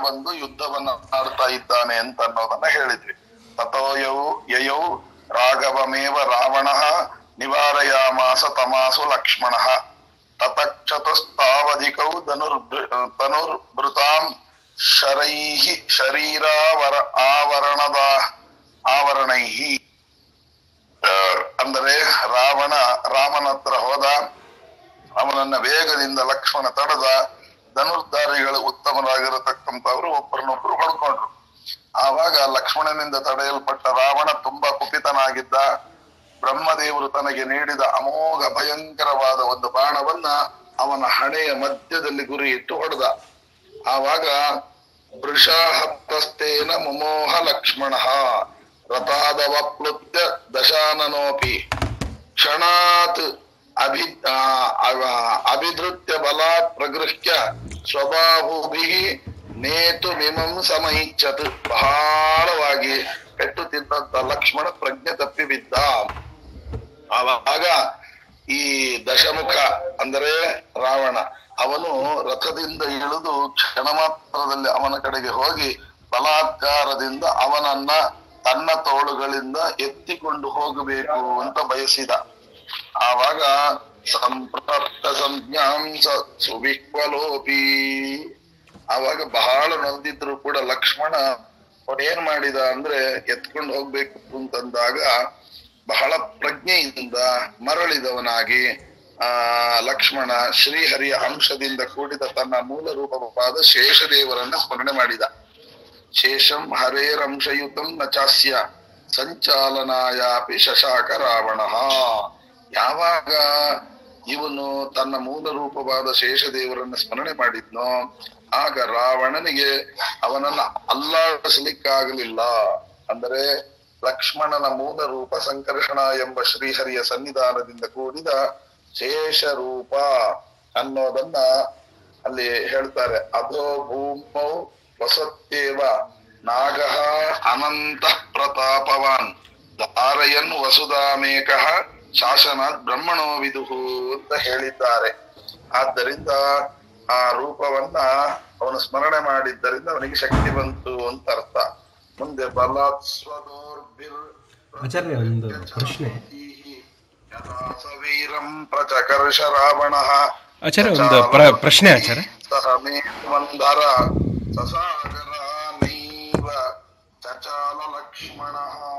ಬಂದು ಯುದ್ಧವನ್ನ ಆಡ್ತಾ ಇದ್ದಾನೆ ಅಂತ ಅನ್ನೋದನ್ನ ಹೇಳಿದ್ವಿ ತಥೋಯೌ ಯಯೌ ರಾಘವಮೇವ ರಾವಣ ನಿವಾರಯಾಮಾಸ ತಮಾಸು ಲಕ್ಷ್ಮಣ ತತಕ್ಷತಸ್ತಾವಧಿಕೌ ಧನುರ್ ಧನುರ್ಭೃತಾಂ ಶರೈಃ ಶರೀರಾವರ ಆವರಣದ ಆವರಣೈಹಿ ಆ, ಅಂದರೆ ರಾವಣ ರಾಮನ ಹತ್ರ ಹೋದ ಅವನನ್ನ ವೇಗದಿಂದ ಲಕ್ಷ್ಮಣ ತಡೆದ ಧನುರ್ಧಾರಿಗಳು ಉತ್ತಮರಾಗಿರತಕ್ಕಂಥವ್ರು ಒಬ್ಬರನ್ನೊಬ್ರು ಹೊಡ್ಕೊಂಡ್ರು ಆವಾಗ ಲಕ್ಷ್ಮಣನಿಂದ ತಡೆಯಲ್ಪಟ್ಟ ರಾವಣ ತುಂಬಾ ಕುಪಿತನಾಗಿದ್ದ ಬ್ರಹ್ಮದೇವರು ತನಗೆ ನೀಡಿದ ಅಮೋಘ ಭಯಂಕರವಾದ ಒಂದು ಬಾಣವನ್ನ ಅವನ ಹಣೆಯ ಮಧ್ಯದಲ್ಲಿ ಗುರಿ ಇಟ್ಟು ಹೊಡೆದ ಆವಾಗ ವೃಷಾಹಸ್ತೇನ ಮಮೋಹ ಲಕ್ಷ್ಮಣ ರಥಾದವಪ್ಲುತ್ಯ ದಶಾನನೋಪಿ ಕ್ಷಣಾತ್ ಅಭಿ ಆ, ಅವ- ಅಭಿಧೃತ್ಯ ಬಲಾತ್ ಪ್ರಗೃಹ್ಯ ಸ್ವಬಾಹುಭಿ ನೇತು ವಿಮಂ ಸಮೈಚ್ಛತ್ ಬಹಳವಾಗಿ ಪೆಟ್ಟು ತಿಂದಂತ ಲಕ್ಷ್ಮಣ ಪ್ರಜ್ಞೆ ತಪ್ಪಿ ಬಿದ್ದ ಆವಾಗ ಈ ದಶಮುಖ ಅಂದರೆ ರಾವಣ ಅವನು ರಥದಿಂದ ಇಳಿದು ಕ್ಷಣ ಮಾತ್ರದಲ್ಲಿ ಅವನ ಕಡೆಗೆ ಹೋಗಿ ಬಲಾತ್ಕಾರದಿಂದ ಅವನನ್ನ ತನ್ನ ತೋಳುಗಳಿಂದ ಎತ್ತಿಕೊಂಡು ಹೋಗಬೇಕು ಅಂತ ಬಯಸಿದ ಆವಾಗ ಸಂಪ್ರಾಪ್ತ ಸಂಜ್ಞಾಂ ಸ- ಸುವಿಹ್ವಲೋಪಿ ಆವಾಗ ಬಹಳ ನೊಂದಿದ್ರು ಕೂಡ ಲಕ್ಷ್ಮಣ ಅವನೇನ್ ಮಾಡಿದ ಅಂದ್ರೆ ಎತ್ಕೊಂಡು ಹೋಗ್ಬೇಕು ಅಂತಂದಾಗ ಬಹಳ ಪ್ರಜ್ಞೆಯಿಂದ ಮರಳಿದವನಾಗಿ ಆ ಲಕ್ಷ್ಮಣ ಶ್ರೀಹರಿಯ ಅಂಶದಿಂದ ಕೂಡಿದ ತನ್ನ ಮೂಲ ರೂಪವಾದ ಶೇಷದೇವರನ್ನ ಸ್ಮರಣೆ ಮಾಡಿದ ಶೇಷಂ ಹರೇರಂಶಯುತಂ ನ ಚಾಸ್ಯ ಸಂಚಾಲನಾಯಾಪಿ ಶಶಾಕ ರಾವಣ ಯಾವಾಗ ಇವನು ತನ್ನ ಮೂಲ ರೂಪವಾದ ಶೇಷದೇವರನ್ನ ಸ್ಮರಣೆ ಮಾಡಿದ್ನೋ ಆಗ ರಾವಣನಿಗೆ ಅವನನ್ನ ಅಲ್ಲಾಡಿಸಲಿಕ್ಕಾಗಲಿಲ್ಲ ಅಂದರೆ ಲಕ್ಷ್ಮಣನ ಮೂಲ ರೂಪ ಸಂಕರ್ಷಣ ಎಂಬ ಶ್ರೀಹರಿಯ ಸನ್ನಿಧಾನದಿಂದ ಕೂಡಿದ ಶೇಷ ರೂಪ ಅನ್ನೋದನ್ನ ಅಲ್ಲಿ ಹೇಳ್ತಾರೆ ಅಧೋ ಭೂಮೌ ವಸತ್ಯೇವ ನಾಗಃ ಅನಂತ ಪ್ರತಾಪವಾನ್ ಧಾರಯನ್ ವಸುಧಾಮೇಕಃ ಶಾಸನಾತ್ ಬ್ರಹ್ಮಣೋ ವಿದುಹು ಅಂತ ಹೇಳಿದ್ದಾರೆ ಆದ್ದರಿಂದ ಆ ರೂಪವನ್ನ ಅವನು ಸ್ಮರಣೆ ಮಾಡಿದ್ದರಿಂದ ಅವನಿಗೆ ಶಕ್ತಿ ಬಂತು ಅಂತ ಅರ್ಥ ಮುಂದೆ ಬಲಾತ್ ಸ್ವದೋರ್ಭಿರ್ ಆಚಾರ್ಯ ಒಂದು ಪ್ರಶ್ನೆ ಯಥಾ ಸವೀರಂ ಪ್ರಚಕರ್ಷ ರಾವಣ ಆಚಾರ್ಯ ಒಂದು ಪ್ರ- ಪ್ರಶ್ನೆ ಆಚಾರ್ಯ ಸಹ ಮೇ ಮಂದರ ಸಸಾಗರ ನೈವ ಚಚಾಲ ಲಕ್ಷ್ಮಣ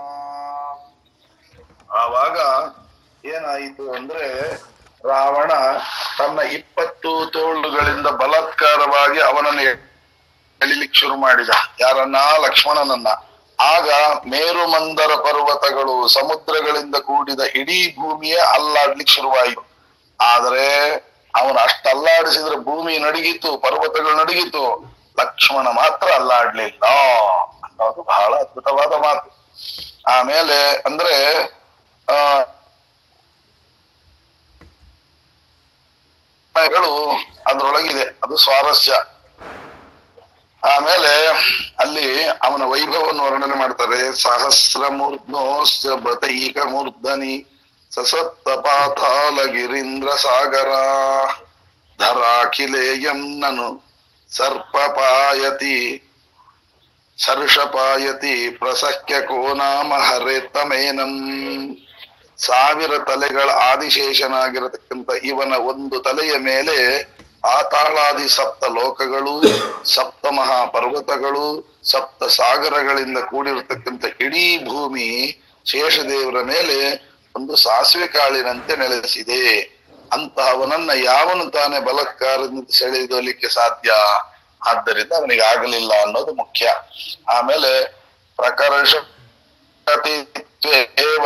ಆವಾಗ ಏನಾಯಿತು ಅಂದ್ರೆ ರಾವಣ ತನ್ನ ಇಪ್ಪತ್ತು ತೋಳುಗಳಿಂದ ಬಲಾತ್ಕಾರವಾಗಿ ಅವನನ್ನು ಎಳಿಲಿಕ್ಕೆ ಶುರು ಮಾಡಿದ ಯಾರನ್ನ ಲಕ್ಷ್ಮಣನನ್ನ ಆಗ ಮೇರುಮಂದರ ಪರ್ವತಗಳು ಸಮುದ್ರಗಳಿಂದ ಕೂಡಿದ ಇಡೀ ಭೂಮಿಯೇ ಅಲ್ಲಾಡ್ಲಿಕ್ಕೆ ಶುರುವಾಯಿತು ಆದರೆ ಅವನು ಅಷ್ಟು ಅಲ್ಲಾಡಿಸಿದ್ರೆ ಭೂಮಿ ನಡಗಿತು ಪರ್ವತಗಳು ನಡಗಿತು ಲಕ್ಷ್ಮಣ ಮಾತ್ರ ಅಲ್ಲಾಡ್ಲಿಲ್ಲ ಅನ್ನೋದು ಬಹಳ ಅದ್ಭುತವಾದ ಮಾತು ಆಮೇಲೆ ಅಂದ್ರೆ ಆ ಗಳು ಅದ್ರೊಳಗಿದೆ ಅದು ಸ್ವಾರಸ್ಯ ಆಮೇಲೆ ಅಲ್ಲಿ ಅವನ ವೈಭವವನ್ನು ವರ್ಣನೆ ಮಾಡ್ತಾರೆ ಸಹಸ್ರ ಮೂರ್ಧ್ನೋಸ್ಯ ಬತೈಕ ಮೂರ್ಧನಿ ಸಸತ್ತ ಪಾತಾಲ ಗಿರೀಂದ್ರ ಸಾಗರ ಧರಾಖಿಲೇಯಂ ನನು ಸರ್ಪಪಾಯತಿ ಸರ್ಷಪಾಯತಿ ಪ್ರಸಖ್ಯ ಕೋ ನಾಮ ಹರೇತಮೇನಂ ಸಾವಿರ ತಲೆಗಳ ಆದಿಶೇಷನಾಗಿರತಕ್ಕಂತ ಇವನ ಒಂದು ತಲೆಯ ಮೇಲೆ ಪಾತಾಳಾದಿ ಸಪ್ತ ಲೋಕಗಳು ಸಪ್ತ ಮಹಾಪರ್ವತಗಳು ಸಪ್ತ ಸಾಗರಗಳಿಂದ ಕೂಡಿರತಕ್ಕಂತ ಇಡೀ ಭೂಮಿ ಶೇಷದೇವರ ಮೇಲೆ ಒಂದು ಸಾಸಿವೆ ಕಾಳಿನಂತೆ ನೆಲೆಸಿದೆ ಅಂತಹವನನ್ನ ಯಾವನು ತಾನೇ ಬಲತ್ಕಾರದಿಂದ ಸೆಳೆಯಲಿಕ್ಕೆ ಸಾಧ್ಯ ಆದ್ದರಿಂದ ಅವನಿಗೆ ಆಗಲಿಲ್ಲ ಅನ್ನೋದು ಮುಖ್ಯ ಆಮೇಲೆ ಪ್ರಕರ್ಷ ೇವ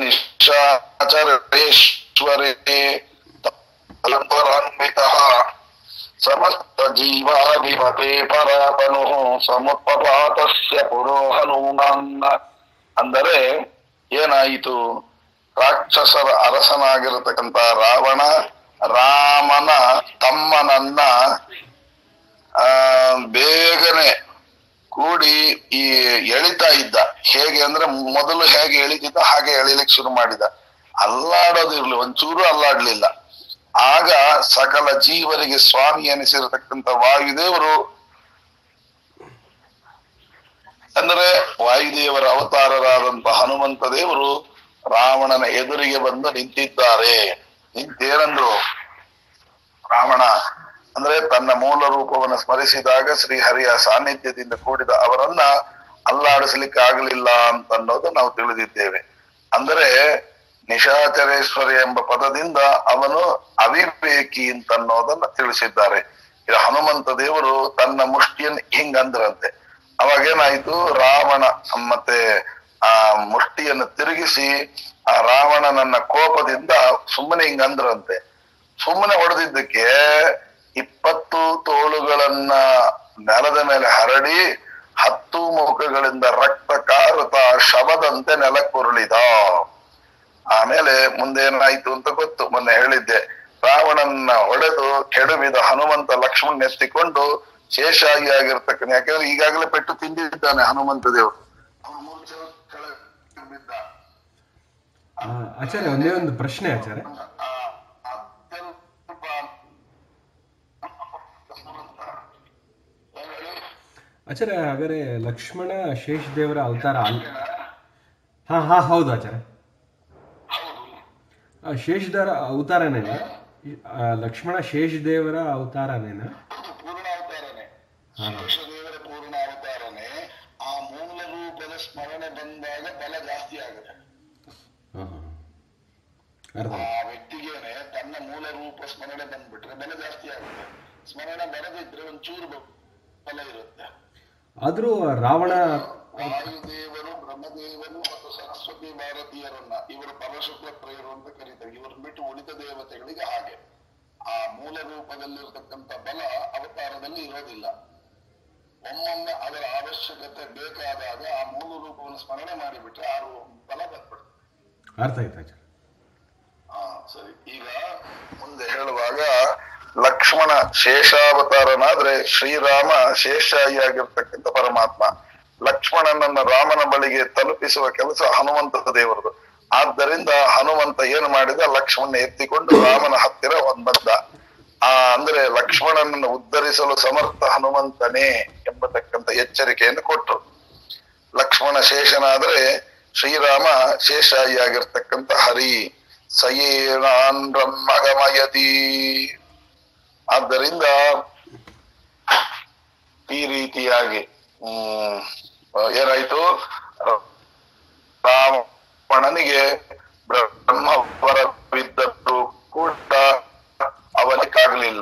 ನಿಶಾಚರೇಶ್ವರೇ ತಲ್ಪರಾನ್ವಿತಃ ಸಮಸ್ತ ಜೀವಾಧಿಪತೆ ಪರಾತನು ಸಮುಪಪಾತಸ್ಯ ಪುರೋಹನೂನಾನ್ನ ಅಂದರೆ ಏನಾಯಿತು ರಾಕ್ಷಸರ ಅರಸನಾಗಿರತಕ್ಕಂತ ರಾವಣ ರಾಮನ ತಮ್ಮನನ್ನ ಆ ಬೇಗನೆ ಕೂಡಿ ಈ ಎಳಿತಾ ಇದ್ದ ಹೇಗೆ ಅಂದ್ರೆ ಮೊದಲು ಹೇಗೆ ಎಳಿತಿದ್ದ ಹಾಗೆ ಎಳಿಲಿಕ್ಕೆ ಶುರು ಮಾಡಿದ ಅಲ್ಲಾಡೋದಿರ್ಲಿ ಒಂಚೂರು ಅಲ್ಲಾಡ್ಲಿಲ್ಲ ಆಗ ಸಕಲ ಜೀವರಿಗೆ ಸ್ವಾಮಿ ಎನಿಸಿರತಕ್ಕಂತ ವಾಯುದೇವರು ಅಂದರೆ ವಾಯುದೇವರ ಅವತಾರರಾದಂತಹ ಹನುಮಂತ ದೇವರು ರಾವಣನ ಎದುರಿಗೆ ಬಂದು ನಿಂತಿದ್ದಾರೆ ನಿಂತೇನಂದ್ರು ರಾವಣ ಅಂದ್ರೆ ತನ್ನ ಮೂಲ ರೂಪವನ್ನು ಸ್ಮರಿಸಿದಾಗ ಶ್ರೀಹರಿಯ ಸಾನ್ನಿಧ್ಯದಿಂದ ಕೂಡಿದ ಅವರನ್ನ ಅಲ್ಲಾಡಿಸ್ಲಿಕ್ಕೆ ಆಗಲಿಲ್ಲ ಅಂತ ಅನ್ನೋದು ನಾವು ತಿಳಿದಿದ್ದೇವೆ ಅಂದರೆ ನಿಶಾಚರೇಶ್ವರಿ ಎಂಬ ಪದದಿಂದ ಅವನು ಅವಿವೇಕಿ ಅಂತ ಅನ್ನೋದನ್ನ ತಿಳಿಸಿದ್ದಾರೆ ಈಗ ಹನುಮಂತ ದೇವರು ತನ್ನ ಮುಷ್ಟಿಯನ್ನು ಹಿಂಗಂದ್ರಂತೆ ಅವಾಗೇನಾಯ್ತು ರಾವಣ ಮತ್ತೆ ಆ ಮುಷ್ಟಿಯನ್ನು ತಿರುಗಿಸಿ ಆ ರಾವಣನನ್ನ ಕೋಪದಿಂದ ಸುಮ್ಮನೆ ಹಿಂಗಂದ್ರಂತೆ ಸುಮ್ಮನೆ ಹೊಡೆದಿದ್ದಕ್ಕೆ ಇಪ್ಪತ್ತು ತೋಳುಗಳನ್ನ ನೆಲದ ಮೇಲೆ ಹರಡಿ ಹತ್ತು ಮುಖಗಳಿಂದ ರಕ್ತ ಕಾರುತ್ತಾ ಶವದಂತೆ ನೆಲಕ್ಕುರುಳಿದ ಆಮೇಲೆ ಮುಂದೇನಾಯ್ತು ಅಂತ ಗೊತ್ತು ಮೊನ್ನೆ ಹೇಳಿದ್ದೆ ರಾವಣನ್ನ ಹೊಡೆದು ಕೆಡವಿದ ಹನುಮಂತ ಲಕ್ಷ್ಮಣ್ ಎತ್ತಿಕೊಂಡು ಶೇಷಾಗಿ ಆಗಿರ್ತಕ್ಕಂಥ ಯಾಕಂದ್ರೆ ಈಗಾಗಲೇ ಪೆಟ್ಟು ತಿಂದಿದ್ದಾನೆ ಹನುಮಂತ ದೇವರು ಅವನು ಮೂರ್ಛೆ ಕೆಳಗೆ ಬಿದ್ದ ಆ, ಆಚಾರ್ಯ ಒಂದೇ ಒಂದು ಪ್ರಶ್ನೆ ಆಚಾರ್ಯ ಆ ಅತ್ಯಲ್ಪ ಏನ್ ಹೇಳಿ? ಆಚಾರ್ಯ ಹಾಗಾದ್ರೆ ಲಕ್ಷ್ಮಣ ಶೇಷದೇವರ ಅವತಾರ ಅಲ್ಲ ಹಾ ಹಾ ಹೌದು ಆಚಾರ್ಯ ಹೌದು ಆ, ಶೇಷದೇವರ ಅವತಾರನೇನ ಆ, ಲಕ್ಷ್ಮಣ ಶೇಷದೇವರ ಅವತಾರನೇನ ಅದು ಪೂರ್ಣ ಅವತಾರನೇ ಶೇಷದೇವರ ಪೂರ್ಣ ಅವತಾರನೇ ಆ ಮೂಲ ರೂಪದ ಸ್ಮರಣೆ ಬಂದಾಗ ಬಲ ಜಾಸ್ತಿ ಆಗುತ್ತೆ ಹಾ ಹಾ ಅರ್ಥ ಆ ವ್ಯಕ್ತಿಗೇನೆ ತನ್ನ ಮೂಲ ರೂಪ ಸ್ಮರಣೆ ಬಂದ್ಬಿಟ್ರೆ ಬಲ ಜಾಸ್ತಿ ಆಗುತ್ತೆ ಸ್ಮರಣೆ ಬರದಿದ್ರೆ ಒಂಚೂರು ಬ- ಬಲ ಇರುತ್ತೆ ಆದ್ರೂ ರಾವಣ ವಾಯುದೇವರು ಬ್ರಹ್ಮದೇವರು ಮತ್ತು ಸರಸ್ವತಿ ಭಾರತೀಯರನ್ನ ಇವರು ಪರಶುಕ್ಲ ಪ್ರಿಯರು ಅಂತ ಕರೀತಾರೆ ಇವ್ರನ್ನ ಬಿಟ್ಟು ಉಳಿದ ದೇವತೆಗಳಿಗೆ ಹಾಗೆ ಆ ಮೂಲ ರೂಪದಲ್ಲಿರ್ತಕ್ಕಂಥ ಬಲ ಅವತಾರದಲ್ಲಿ ಇರೋದಿಲ್ಲ ಒಮ್ಮೊಮ್ಮೆ ಅದರ ಅವಶ್ಯಕತೆ ಬೇಕಾದಾಗ ಆ ಮೂಲ ರೂಪವನ್ನು ಸ್ಮರಣೆ ಮಾಡಿಬಿಟ್ರೆ ಆ ರೂ- ಬಲ ಬಂದ್ಬಿಡುತ್ತೆ ಅರ್ಥ ಆಯ್ತು ಆಚಾರ್ಯ ಹಾ ಸರಿ ಈಗ ಮುಂದೆ ಹೇಳುವಾಗ ಲಕ್ಷ್ಮಣ ಶೇಷಾವತಾರನಾದ್ರೆ ಶ್ರೀರಾಮ ಶೇಷಾಯಿ ಆಗಿರ್ತಕ್ಕಂಥ ಪರಮಾತ್ಮ ಲಕ್ಷ್ಮಣನನ್ನ ರಾಮನ ಬಳಿಗೆ ತಲುಪಿಸುವ ಕೆಲಸ ಹನುಮಂತ ದೇವರದು ಆದ್ದರಿಂದ ಹನುಮಂತ ಏನು ಮಾಡಿದ ಲಕ್ಷ್ಮಣ ಎತ್ತಿಕೊಂಡು ರಾಮನ ಹತ್ತಿರ ಬಂದ ಆ ಅಂದ್ರೆ ಲಕ್ಷ್ಮಣನನ್ನು ಉದ್ಧರಿಸಲು ಸಮರ್ಥ ಹನುಮಂತನೇ ಎಂಬತಕ್ಕಂಥ ಎಚ್ಚರಿಕೆಯನ್ನು ಕೊಟ್ಟರು ಲಕ್ಷ್ಮಣ ಶೇಷನಾದ್ರೆ ಶ್ರೀರಾಮ ಶೇಷಾಯಿ ಆಗಿರ್ತಕ್ಕಂಥ ಹರಿ ಸಯೇನಾನ್ ಬ್ರಹ್ಮಗಮಯತಿ ಆದ್ದರಿಂದ ಈ ರೀತಿಯಾಗಿ ಹ್ಮ್ ಏನಾಯ್ತು ರಾವಣನಿಗೆ ಬ್ರಹ್ಮವರವಿದ್ದರೂ ಕೂಡ ಅವನಿಗಾಗಲಿಲ್ಲ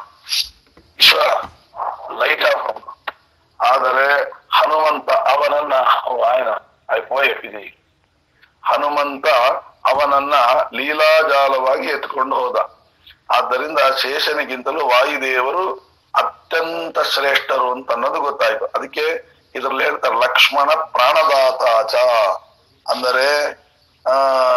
ಲೈಟ್ ಆಫ್ ಆದರೆ ಹನುಮಂತ ಅವನನ್ನ ಓ, ಆಯ್ನ ಐ ಪೋಯಟ್ ಇದೆ ಹನುಮಂತ ಅವನನ್ನ ಲೀಲಾಜಾಲವಾಗಿ ಎತ್ಕೊಂಡು ಹೋದ ಆದ್ದರಿಂದ ಶೇಷನಿಗಿಂತಲೂ ವಾಯುದೇವರು ಅತ್ಯಂತ ಶ್ರೇಷ್ಠರು ಅಂತ ಅನ್ನೋದು ಗೊತ್ತಾಯ್ತು ಅದಕ್ಕೆ ಇದ್ರಲ್ಲಿ ಹೇಳ್ತಾರೆ ಲಕ್ಷ್ಮಣ ಪ್ರಾಣದಾತಾಚ ಅಂದರೆ ಆ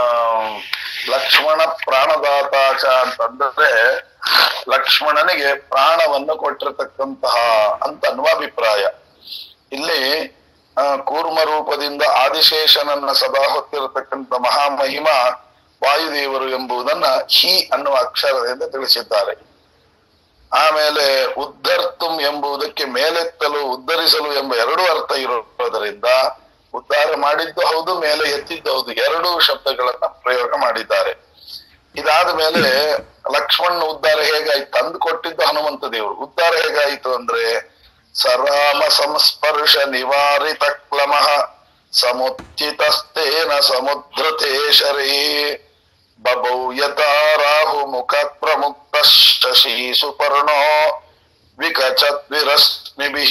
ಲಕ್ಷ್ಮಣ ಪ್ರಾಣದಾತಾಚ ಅಂತಂದ್ರೆ ಲಕ್ಷ್ಮಣನಿಗೆ ಪ್ರಾಣವನ್ನು ಕೊಟ್ಟಿರತಕ್ಕಂತಹ ಅಂತ ಅನ್ನುವ ಅಭಿಪ್ರಾಯ ಇಲ್ಲಿ ಆ, ಕೂರ್ಮ ರೂಪದಿಂದ ಆದಿಶೇಷನನ್ನ ಸದಾ ಹೊತ್ತಿರತಕ್ಕಂಥ ಮಹಾಮಹಿಮ ವಾಯುದೇವರು ಎಂಬುದನ್ನ ಹಿ ಅನ್ನುವ ಅಕ್ಷರದಿಂದ ತಿಳಿಸಿದ್ದಾರೆ ಆಮೇಲೆ ಉದ್ಧರ್ತುಂ ಎಂಬುದಕ್ಕೆ ಮೇಲೆತ್ತಲು ಉದ್ಧರಿಸಲು ಎಂಬ ಎರಡು ಅರ್ಥ ಇರೋದರಿಂದ ಉದ್ಧಾರ ಮಾಡಿದ್ದು ಹೌದು ಮೇಲೆ ಎತ್ತಿದ್ದು ಹೌದು ಎರಡೂ ಶಬ್ದಗಳನ್ನ ಪ್ರಯೋಗ ಮಾಡಿದ್ದಾರೆ ಇದಾದ ಮೇಲೆ ಲಕ್ಷ್ಮಣ ಉದ್ಧಾರ ಹೇಗಾಯ್ತು ತಂದು ಕೊಟ್ಟಿದ್ದು ಹನುಮಂತ ದೇವರು ಉದ್ಧಾರ ಹೇಗಾಯಿತು ಅಂದ್ರೆ ಸರಾಮ ಸಂಸ್ಪರ್ಶ ನಿವಾರಿತ ಕ್ಲಮಃ ಸಮುಚಿತಸ್ತೇನ ಸಮುದ್ರತೆ ಶರೀ ಬಭೌ ಯಥಾ ರಾಹು ಮುಖ ಪ್ರಮುಕ್ತ ಶಶಿ ಸುಪರ್ಣೋ ವಿಕಚದ್ವಿರಶ್ಮಿಭಿ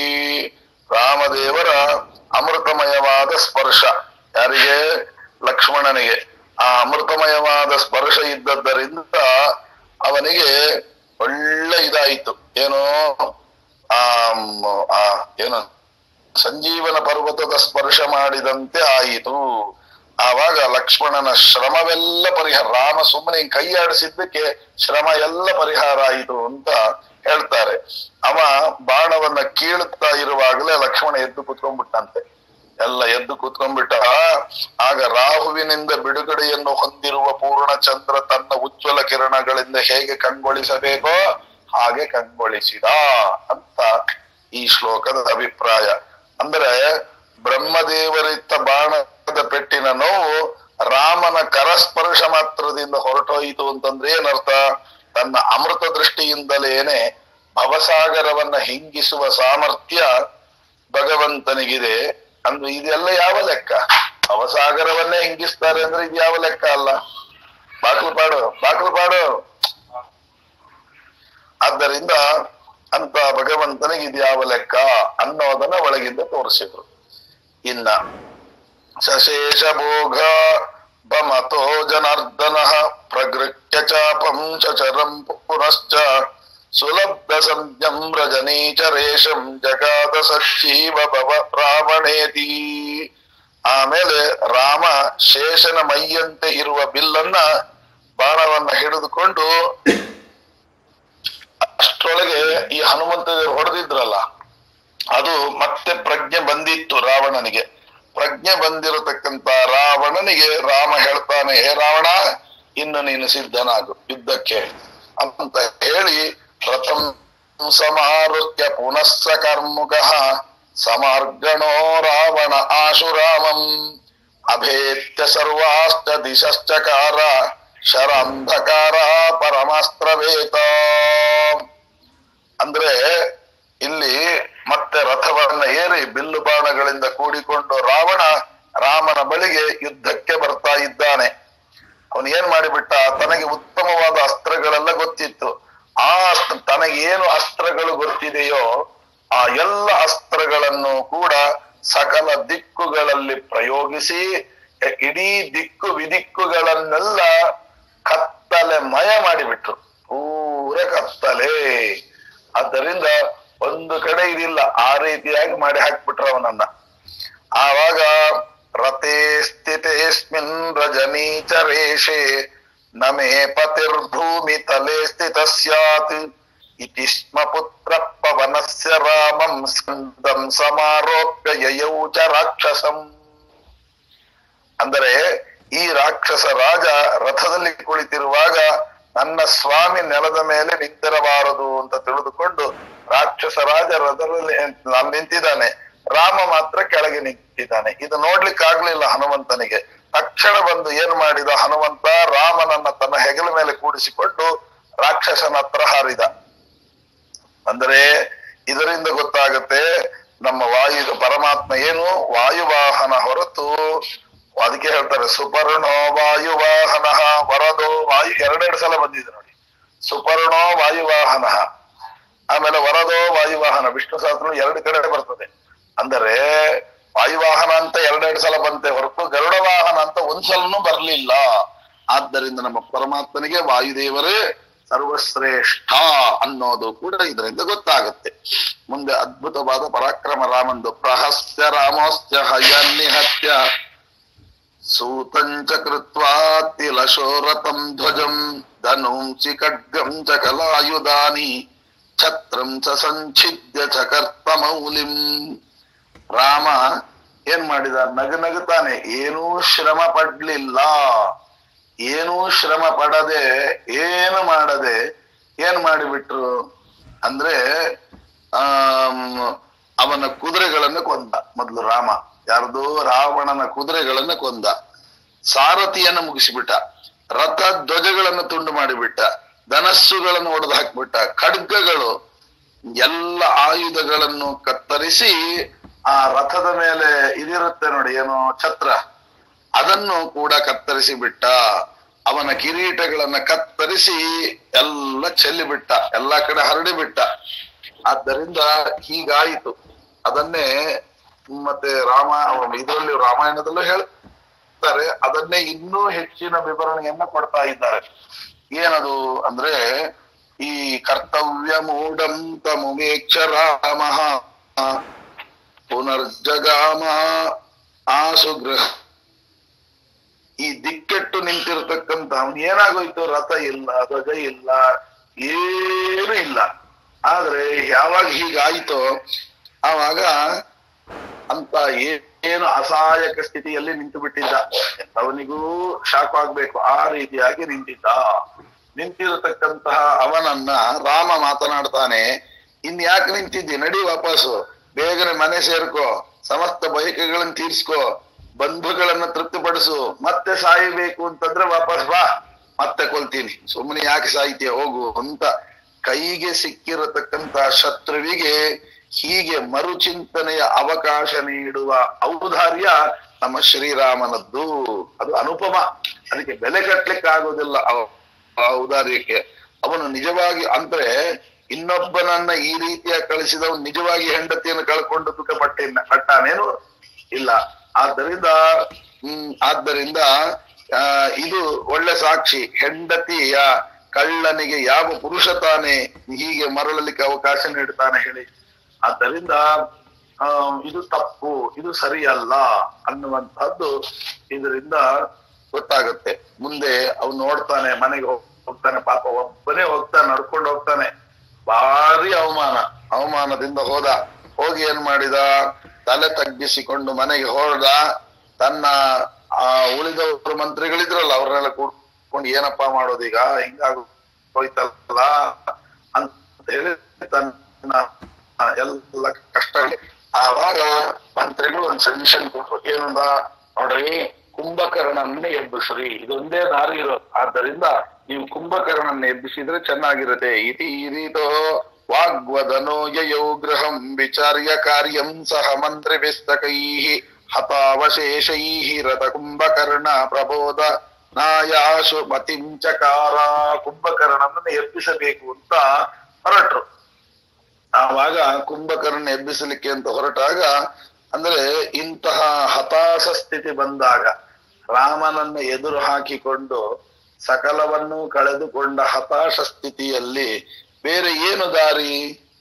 ರಾಮದೇವರ ಅಮೃತಮಯವಾದ ಸ್ಪರ್ಶ ಯಾರಿಗೆ ಲಕ್ಷ್ಮಣನಿಗೆ ಆ ಅಮೃತಮಯವಾದ ಸ್ಪರ್ಶ ಇದ್ದದ್ದರಿಂದ ಅವನಿಗೆ ಒಳ್ಳೆ ಇದಾಯಿತು ಏನು ಆ ಮ್, ಆ ಏನು ಸಂಜೀವನ ಪರ್ವತದ ಸ್ಪರ್ಶ ಮಾಡಿದಂತೆ ಆಯಿತು ಆವಾಗ ಲಕ್ಷ್ಮಣನ ಶ್ರಮವೆಲ್ಲ ಪರಿಹಾರ ರಾಮ ಸುಮ್ಮನೆ ಹಿಂಗ್ ಕೈ ಆಡಿಸಿದ್ದಕ್ಕೆ ಶ್ರಮ ಎಲ್ಲ ಪರಿಹಾರ ಆಯಿತು ಅಂತ ಹೇಳ್ತಾರೆ ಅವ ಬಾಣವನ್ನ ಕೀಳುತ್ತಾ ಇರುವಾಗಲೇ ಲಕ್ಷ್ಮಣ ಎದ್ದು ಕುತ್ಕೊಂಡ್ಬಿಟ್ಟಂತೆ ಎಲ್ಲ ಎದ್ದು ಕೂತ್ಕೊಂಡ್ಬಿಟ್ಟ ಆಗ ರಾಹುವಿನಿಂದ ಬಿಡುಗಡೆಯನ್ನು ಹೊಂದಿರುವ ಪೂರ್ಣಚಂದ್ರ ತನ್ನ ಉಜ್ವಲ ಕಿರಣಗಳಿಂದ ಹೇಗೆ ಕಂಗೊಳಿಸಬೇಕೋ ಹಾಗೆ ಕಂಗೊಳಿಸಿದ ಅಂತ ಈ ಶ್ಲೋಕದ ಅಭಿಪ್ರಾಯ ಅಂದ್ರೆ ಬ್ರಹ್ಮದೇವರಿತ್ತ ಬಾಣದ ಪೆಟ್ಟಿನ ನೋವು ರಾಮನ ಕರಸ್ಪರ್ಶ ಮಾತ್ರದಿಂದ ಹೊರಟೋಯಿತು ಅಂತಂದ್ರೆ ಏನರ್ಥ ತನ್ನ ಅಮೃತ ದೃಷ್ಟಿಯಿಂದಲೇನೆ ಭವಸಾಗರವನ್ನ ಹಿಂಗಿಸುವ ಸಾಮರ್ಥ್ಯ ಭಗವಂತನಿಗಿದೆ ಅಂದ್ರೆ ಇದೆಲ್ಲ ಯಾವ ಲೆಕ್ಕ ಭವಸಾಗರವನ್ನೇ ಹಿಂಗಿಸ್ತಾರೆ ಅಂದ್ರೆ ಇದು ಯಾವ ಲೆಕ್ಕ ಅಲ್ಲ ಬಾಕ್ಲು ಪಾಡು ಬಾಕ್ಲು ಪಾಡು ಆದ್ದರಿಂದ ಅಂತ ಭಗವಂತನಿಗೆ ಇದು ಯಾವ ಲೆಕ್ಕ ಅನ್ನೋದನ್ನ ಒಳಗಿಂದ ತೋರಿಸಿದ್ರು ಇನ್ನ ಸಶೇಷ ಭೋಗ ಬಮತೋ ಜನಾರ್ದನ ಪ್ರಗೃಹ್ಯ ಚಾಪಂ ಚರಂ ಪುನಶ್ಚ ಸುಲಬ್ಧ ಸಂಜ್ಞಂ ರಜನೀಚರೇಶಂ ಜಗಾದ ಸಜೀವ ಭವ ರಾವಣೇತಿ ಆಮೇಲೆ ರಾಮ ಶೇಷನ ಮೈಯಂತೆ ಇರುವ ಬಿಲ್ಲನ್ನ ಬಾಣವನ್ನ ಹಿಡಿದುಕೊಂಡು ಅಷ್ಟರೊಳಗೆ ಈ ಹನುಮಂತ ದೇವರು ಹೊಡೆದಿದ್ರಲ್ಲ ಅದು ಮತ್ತೆ ಪ್ರಜ್ಞೆ ಬಂದಿತ್ತು ರಾವಣನಿಗೆ ಪ್ರಜ್ಞೆ ಬಂದಿರತಕ್ಕಂತ ರಾವಣನಿಗೆ ರಾಮ ಹೇಳ್ತಾನೆ ಹೇ ರಾವಣ ಇನ್ನು ನೀನು ಸಿದ್ಧನಾಗು ಯುದ್ಧಕ್ಕೆ ಅಂತ ಹೇಳಿ ರಥಂ ಸಮಾರುತ್ಯ ಪುನಸ್ಸ ಕರ್ಮುಗ ಸಮಾರ್ಗಣೋ ರಾವಣ ಆಶುರಾಮಂ ಅಭೇತ್ಯ ಸರ್ವಾಶ್ಚ ದಿಶಶ್ಚಕಾರ ಶರಾಂಧಕಾರ ಪರಮಾಸ್ತ್ರವೇತ ಅಂದ್ರೆ ಇಲ್ಲಿ ಮತ್ತೆ ರಥವನ್ನ ಏರಿ ಬಿಲ್ಲು ಬಾಣಗಳಿಂದ ಕೂಡಿಕೊಂಡು ರಾವಣ ರಾಮನ ಬಳಿಗೆ ಯುದ್ಧಕ್ಕೆ ಬರ್ತಾ ಇದ್ದಾನೆ ಅವನು ಏನ್ ಮಾಡಿಬಿಟ್ಟ ತನಗೆ ಉತ್ತಮವಾದ ಅಸ್ತ್ರಗಳೆಲ್ಲ ಗೊತ್ತಿತ್ತು ಆ ಅಸ್ತ್ರ ತನಗೇನು ಅಸ್ತ್ರಗಳು ಗೊತ್ತಿದೆಯೋ ಆ ಎಲ್ಲ ಅಸ್ತ್ರಗಳನ್ನು ಕೂಡ ಸಕಲ ದಿಕ್ಕುಗಳಲ್ಲಿ ಪ್ರಯೋಗಿಸಿ ಇಡೀ ದಿಕ್ಕು ವಿದಿಕ್ಕುಗಳನ್ನೆಲ್ಲ ಕತ್ತಲೆ ಮಯ ಮಾಡಿಬಿಟ್ರು ಪೂರ ಕತ್ತಲೆ ಆದ್ದರಿಂದ ಒಂದು ಕಡೆ ಇದಿಲ್ಲ ಆ ರೀತಿಯಾಗಿ ಮಾಡಿ ಹಾಕ್ಬಿಟ್ರು ಅವನನ್ನ ಆವಾಗ ರಥೇ ಸ್ಥಿತೇಸ್ಮಿನ್ ರಜನೀಚರೇಶೆ ನಮೇ ಪತಿರ್ಭೂಮಿ ತಲೆ ಸ್ಥಿತ ಸ್ಯಾತ್ ಇತಿ ಸ್ಮ ಪುತ್ರ ಪವನಸ್ಯ ರಾಮಂ ಸ್ಕಂದಂ ಸಮಾರೋಪ್ಯ ಯಯೌ ಚ ರಾಕ್ಷಸಂ ಅಂದರೆ ಈ ರಾಕ್ಷಸ ರಾಜ ರಥದಲ್ಲಿ ಕುಳಿತಿರುವಾಗ ನನ್ನ ಸ್ವಾಮಿ ನೆಲದ ಮೇಲೆ ನಿಂತಿರಬಾರದು ಅಂತ ತಿಳಿದುಕೊಂಡು ರಾಕ್ಷಸ ರಾಜ ರಥದಲ್ಲಿ ಅಲ್ಲಿ ನಿಂತಿದ್ದಾನೆ ರಾಮ ಮಾತ್ರ ಕೆಳಗೆ ನಿಂತಿದ್ದಾನೆ ಇದು ನೋಡ್ಲಿಕ್ಕಾಗ್ಲಿಲ್ಲ ಹನುಮಂತನಿಗೆ ತಕ್ಷಣ ಬಂದು ಏನ್ ಮಾಡಿದ ಹನುಮಂತ ರಾಮನನ್ನ ತನ್ನ ಹೆಗಲ ಮೇಲೆ ಕೂಡಿಸಿಕೊಂಡು ರಾಕ್ಷಸನ ಹತ್ರ ಹಾರಿದ ಅಂದ್ರೆ ಇದರಿಂದ ಗೊತ್ತಾಗುತ್ತೆ ನಮ್ಮ ವಾಯು ಪರಮಾತ್ಮ ಏನು ವಾಯುವಾಹನ ಹೊರತು ಅದಕ್ಕೆ ಹೇಳ್ತಾರೆ ಸುಪರ್ಣೋ ವಾಯುವಾಹನ ವರದೋ ವಾಯು ಎರಡೆರಡು ಸಲ ಬಂದಿದೆ ನೋಡಿ ಸುಪರ್ಣೋ ವಾಯುವಾಹನ ಆಮೇಲೆ ವರದೋ ವಾಯುವಾಹನ ವಿಷ್ಣು ಸಹಸ್ರ ಎರಡು ಕಡೆ ಬರ್ತದೆ ಅಂದರೆ ವಾಯುವಾಹನ ಅಂತ ಎರಡೆರಡು ಸಲ ಬಂತೆ ಹೊರತು ಗರುಡ ವಾಹನ ಅಂತ ಒಂದ್ಸಲನೂ ಬರ್ಲಿಲ್ಲ ಆದ್ದರಿಂದ ನಮ್ಮ ಪರಮಾತ್ಮನಿಗೆ ವಾಯುದೇವರೇ ಸರ್ವಶ್ರೇಷ್ಠ ಅನ್ನೋದು ಕೂಡ ಇದರಿಂದ ಗೊತ್ತಾಗುತ್ತೆ ಮುಂದೆ ಅದ್ಭುತವಾದ ಪರಾಕ್ರಮ ರಾಮಂದು ಪ್ರಹಸ್ಯ ರಾಮೋಸ್ಯ ಹಯನ್ನಿಹತ್ಯ ಸೂತಂಚ ಕೃತ್ವಾತಿಲಶೋರಥಂ ಧ್ವಜಂ ಧನೂಂಚಿ ಖಡ್ಗಂ ಚ ಕಲಾಯುಧಾನಿ ಛತ್ರಂ ಚ ಸಂಛಿದ್ಯ ಚ ಕರ್ತಮೌಲಿಂ ರಾಮ ಏನ್ ಮಾಡಿದ ನಗು ನಗುತ್ತಾನೆ ಏನೂ ಶ್ರಮ ಪಡ್ಲಿಲ್ಲ ಏನೂ ಶ್ರಮ ಪಡದೆ ಏನು ಮಾಡದೆ ಏನ್ ಮಾಡಿಬಿಟ್ರು ಅಂದ್ರೆ ಆಮ್, ಅವನ ಕುದುರೆಗಳನ್ನು ಕೊಂದ ಮೊದಲು ರಾಮ ಯಾರ್ದು ರಾವಣನ ಕುದುರೆಗಳನ್ನು ಕೊಂದ ಸಾರಥಿಯನ್ನು ಮುಗಿಸಿಬಿಟ್ಟ ರಥ ಧ್ವಜಗಳನ್ನು ತುಂಡು ಮಾಡಿಬಿಟ್ಟ ಧನಸ್ಸುಗಳನ್ನು ಒಡೆದು ಹಾಕ್ಬಿಟ್ಟ ಖಡ್ಗಗಳು ಎಲ್ಲ ಆಯುಧಗಳನ್ನು ಕತ್ತರಿಸಿ ಆ ರಥದ ಮೇಲೆ ಇದಿರುತ್ತೆ ನೋಡಿ ಏನು ಛತ್ರ ಅದನ್ನು ಕೂಡ ಕತ್ತರಿಸಿ ಬಿಟ್ಟ ಅವನ ಕಿರೀಟಗಳನ್ನ ಕತ್ತರಿಸಿ ಎಲ್ಲ ಚೆಲ್ಲಿಬಿಟ್ಟ ಎಲ್ಲಾ ಕಡೆ ಹರಡಿ ಬಿಟ್ಟ ಆದ್ದರಿಂದ ಹೀಗಾಯಿತು ಅದನ್ನೇ ಮತ್ತೆ ರಾಮ ಇದರಲ್ಲಿ ರಾಮಾಯಣದಲ್ಲೂ ಹೇಳ್ತಾರೆ ಅದನ್ನೇ ಇನ್ನೂ ಹೆಚ್ಚಿನ ವಿವರಣೆಯನ್ನ ಕೊಡ್ತಾ ಇದ್ದಾರೆ ಏನದು ಅಂದ್ರೆ ಈ ಕರ್ತವ್ಯ ಮೂಢಂ ತಮುಮೇಕ್ಷ ರಾಮ ಪುನರ್ಜಗಾಮ ಆಸುಗೃಹ ಈ ದಿಕ್ಕೆಟ್ಟು ನಿಂತಿರ್ತಕ್ಕಂತ ಅವನ್ ಏನಾಗೋಯ್ತು ರಥ ಇಲ್ಲ ಧ್ವಜ ಇಲ್ಲ ಏನು ಇಲ್ಲ ಆದ್ರೆ ಯಾವಾಗ ಹೀಗಾಯ್ತೋ ಆವಾಗ ಅಂತ ಏ- ಏನು ಅಸಹಾಯಕ ಸ್ಥಿತಿಯಲ್ಲಿ ನಿಂತು ಬಿಟ್ಟಿದ್ದ ಅವನಿಗೂ ಶಾಕ್ ಆಗ್ಬೇಕು ಆ ರೀತಿಯಾಗಿ ನಿಂತಿದ್ದ ನಿಂತಿರತಕ್ಕಂತಹ ಅವನನ್ನ ರಾಮ ಮಾತನಾಡ್ತಾನೆ ಇನ್ ಯಾಕೆ ನಿಂತಿದ್ದಿ ನಡಿ ವಾಪಸ್ಸು ಬೇಗನೆ ಮನೆ ಸೇರ್ಕೋ ಸಮಸ್ತ ಬಯಕೆಗಳನ್ನು ತೀರ್ಸ್ಕೋ ಬಂಧುಗಳನ್ನ ತೃಪ್ತಿಪಡಿಸು ಮತ್ತೆ ಸಾಯಬೇಕು ಅಂತಂದ್ರೆ ವಾಪಸ್ ಬಾ ಮತ್ತೆ ಕೊಲ್ತೀನಿ ಸುಮ್ಮನೆ ಯಾಕೆ ಸಾಯ್ತೀಯ ಹೋಗು ಅಂತ ಕೈಗೆ ಸಿಕ್ಕಿರತಕ್ಕಂತ ಶತ್ರುವಿಗೆ ಹೀಗೆ ಮರುಚಿಂತನೆಯ ಅವಕಾಶ ನೀಡುವ ಔದಾರ್ಯ ನಮ್ಮ ಶ್ರೀರಾಮನದ್ದು ಅದು ಅನುಪಮ ಅದಕ್ಕೆ ಬೆಲೆ ಕಟ್ಲಿಕ್ಕೆ ಆಗೋದಿಲ್ಲ ಅವ- ಆ ಔದಾರ್ಯಕ್ಕೆ ಅವನು ನಿಜವಾಗಿ ಅಂದ್ರೆ ಇನ್ನೊಬ್ಬನನ್ನ ಈ ರೀತಿಯ ಕಳಿಸಿದವನು ನಿಜವಾಗಿ ಹೆಂಡತಿಯನ್ನು ಕಳ್ಕೊಂಡು ದುಃಖ ಪಟ್ಟಿನ ಪಟ್ಟಾನೇನು ಇಲ್ಲ ಆದ್ದರಿಂದ ಹ್ಮ್ ಆದ್ದರಿಂದ ಆ ಇದು ಒಳ್ಳೆ ಸಾಕ್ಷಿ ಹೆಂಡತಿಯ ಕಳ್ಳನಿಗೆ ಯಾವ ಪುರುಷ ತಾನೇ ಹೀಗೆ ಮರಳಲಿಕ್ಕೆ ಅವಕಾಶ ನೀಡ್ತಾನೆ ಹೇಳಿ ಆದ್ದರಿಂದ ಆ ಇದು ತಪ್ಪು ಇದು ಸರಿಯಲ್ಲ ಅನ್ನುವಂತಹದ್ದು ಇದರಿಂದ ಗೊತ್ತಾಗುತ್ತೆ ಮುಂದೆ ಅವ್ನು ನೋಡ್ತಾನೆ ಮನೆಗೆ ಹೋಗ್- ಹೋಗ್ತಾನೆ ಪಾಪ ಒಬ್ಬನೇ ಹೋಗ್ತಾನೆ ನಡ್ಕೊಂಡು ಹೋಗ್ತಾನೆ ಭಾರಿ ಅವಮಾನ ಅವಮಾನದಿಂದ ಹೋದ ಹೋಗಿ ಏನ್ ಮಾಡಿದ ತಲೆ ತಗ್ಗಿಸಿಕೊಂಡು ಮನೆಗೆ ಹೊರಡ ತನ್ನ ಆ ಉಳಿದವರು ಮಂತ್ರಿಗಳಿದ್ರಲ್ಲ ಅವ್ರನ್ನೆಲ್ಲ ಕೂಡ್ಕೊಂಡು ಏನಪ್ಪಾ ಮಾಡೋದೀಗ ಹಿಂಗಾಗ ಹೋಯ್ತಲ್ಲ ಅಂತ ಹೇಳಿ ತನ್ನ ಆ, ಎಲ್ಲ ಕಷ್ಟ ಆವಾಗ ಮಂತ್ರಿಗಳು ಒಂದ್ ಸಜೆಷನ್ ಕೊಟ್ರು ಏನಂದ ನೋಡ್ರಿ ಕುಂಭಕರ್ಣನ್ನ ಎಬ್ಬಿಸ್ರಿ ಇದೊಂದೇ ದಾರಿ ಇರೋದು ಆದ್ದರಿಂದ ನೀವು ಕುಂಭಕರ್ಣನ್ನ ಎಬ್ಬಿಸಿದ್ರೆ ಚೆನ್ನಾಗಿರುತ್ತೆ ಇತಿ ರೀತೋ ವಾಗ್ವದನೋ ಯಯೌ ಗೃಹಂ ವಿಚಾರ್ಯ ಕಾರ್ಯಂ ಸಹ ಮಂತ್ರಿ ವಿಸ್ತಕೈ ಹತಾವಶೇಷೈ ರಥ ಕುಂಭಕರ್ಣ ಪ್ರಬೋಧ ನಾಯಾಶು ಮತಿಂಚಕಾರ ಕುಂಭಕರ್ಣನನ್ನ ಎಬ್ಬಿಸಬೇಕು ಅಂತ ಹೊರಟ್ರು ಆವಾಗ ಕುಂಭಕರ್ಣ ಎಬ್ಬಿಸಲಿಕ್ಕೆ ಅಂತ ಹೊರಟಾಗ ಅಂದ್ರೆ ಇಂತಹ ಹತಾಶ ಸ್ಥಿತಿ ಬಂದಾಗ ರಾಮನನ್ನ ಎದುರು ಹಾಕಿಕೊಂಡು ಸಕಲವನ್ನು ಕಳೆದುಕೊಂಡ ಹತಾಶ ಸ್ಥಿತಿಯಲ್ಲಿ ಬೇರೆ ಏನು ದಾರಿ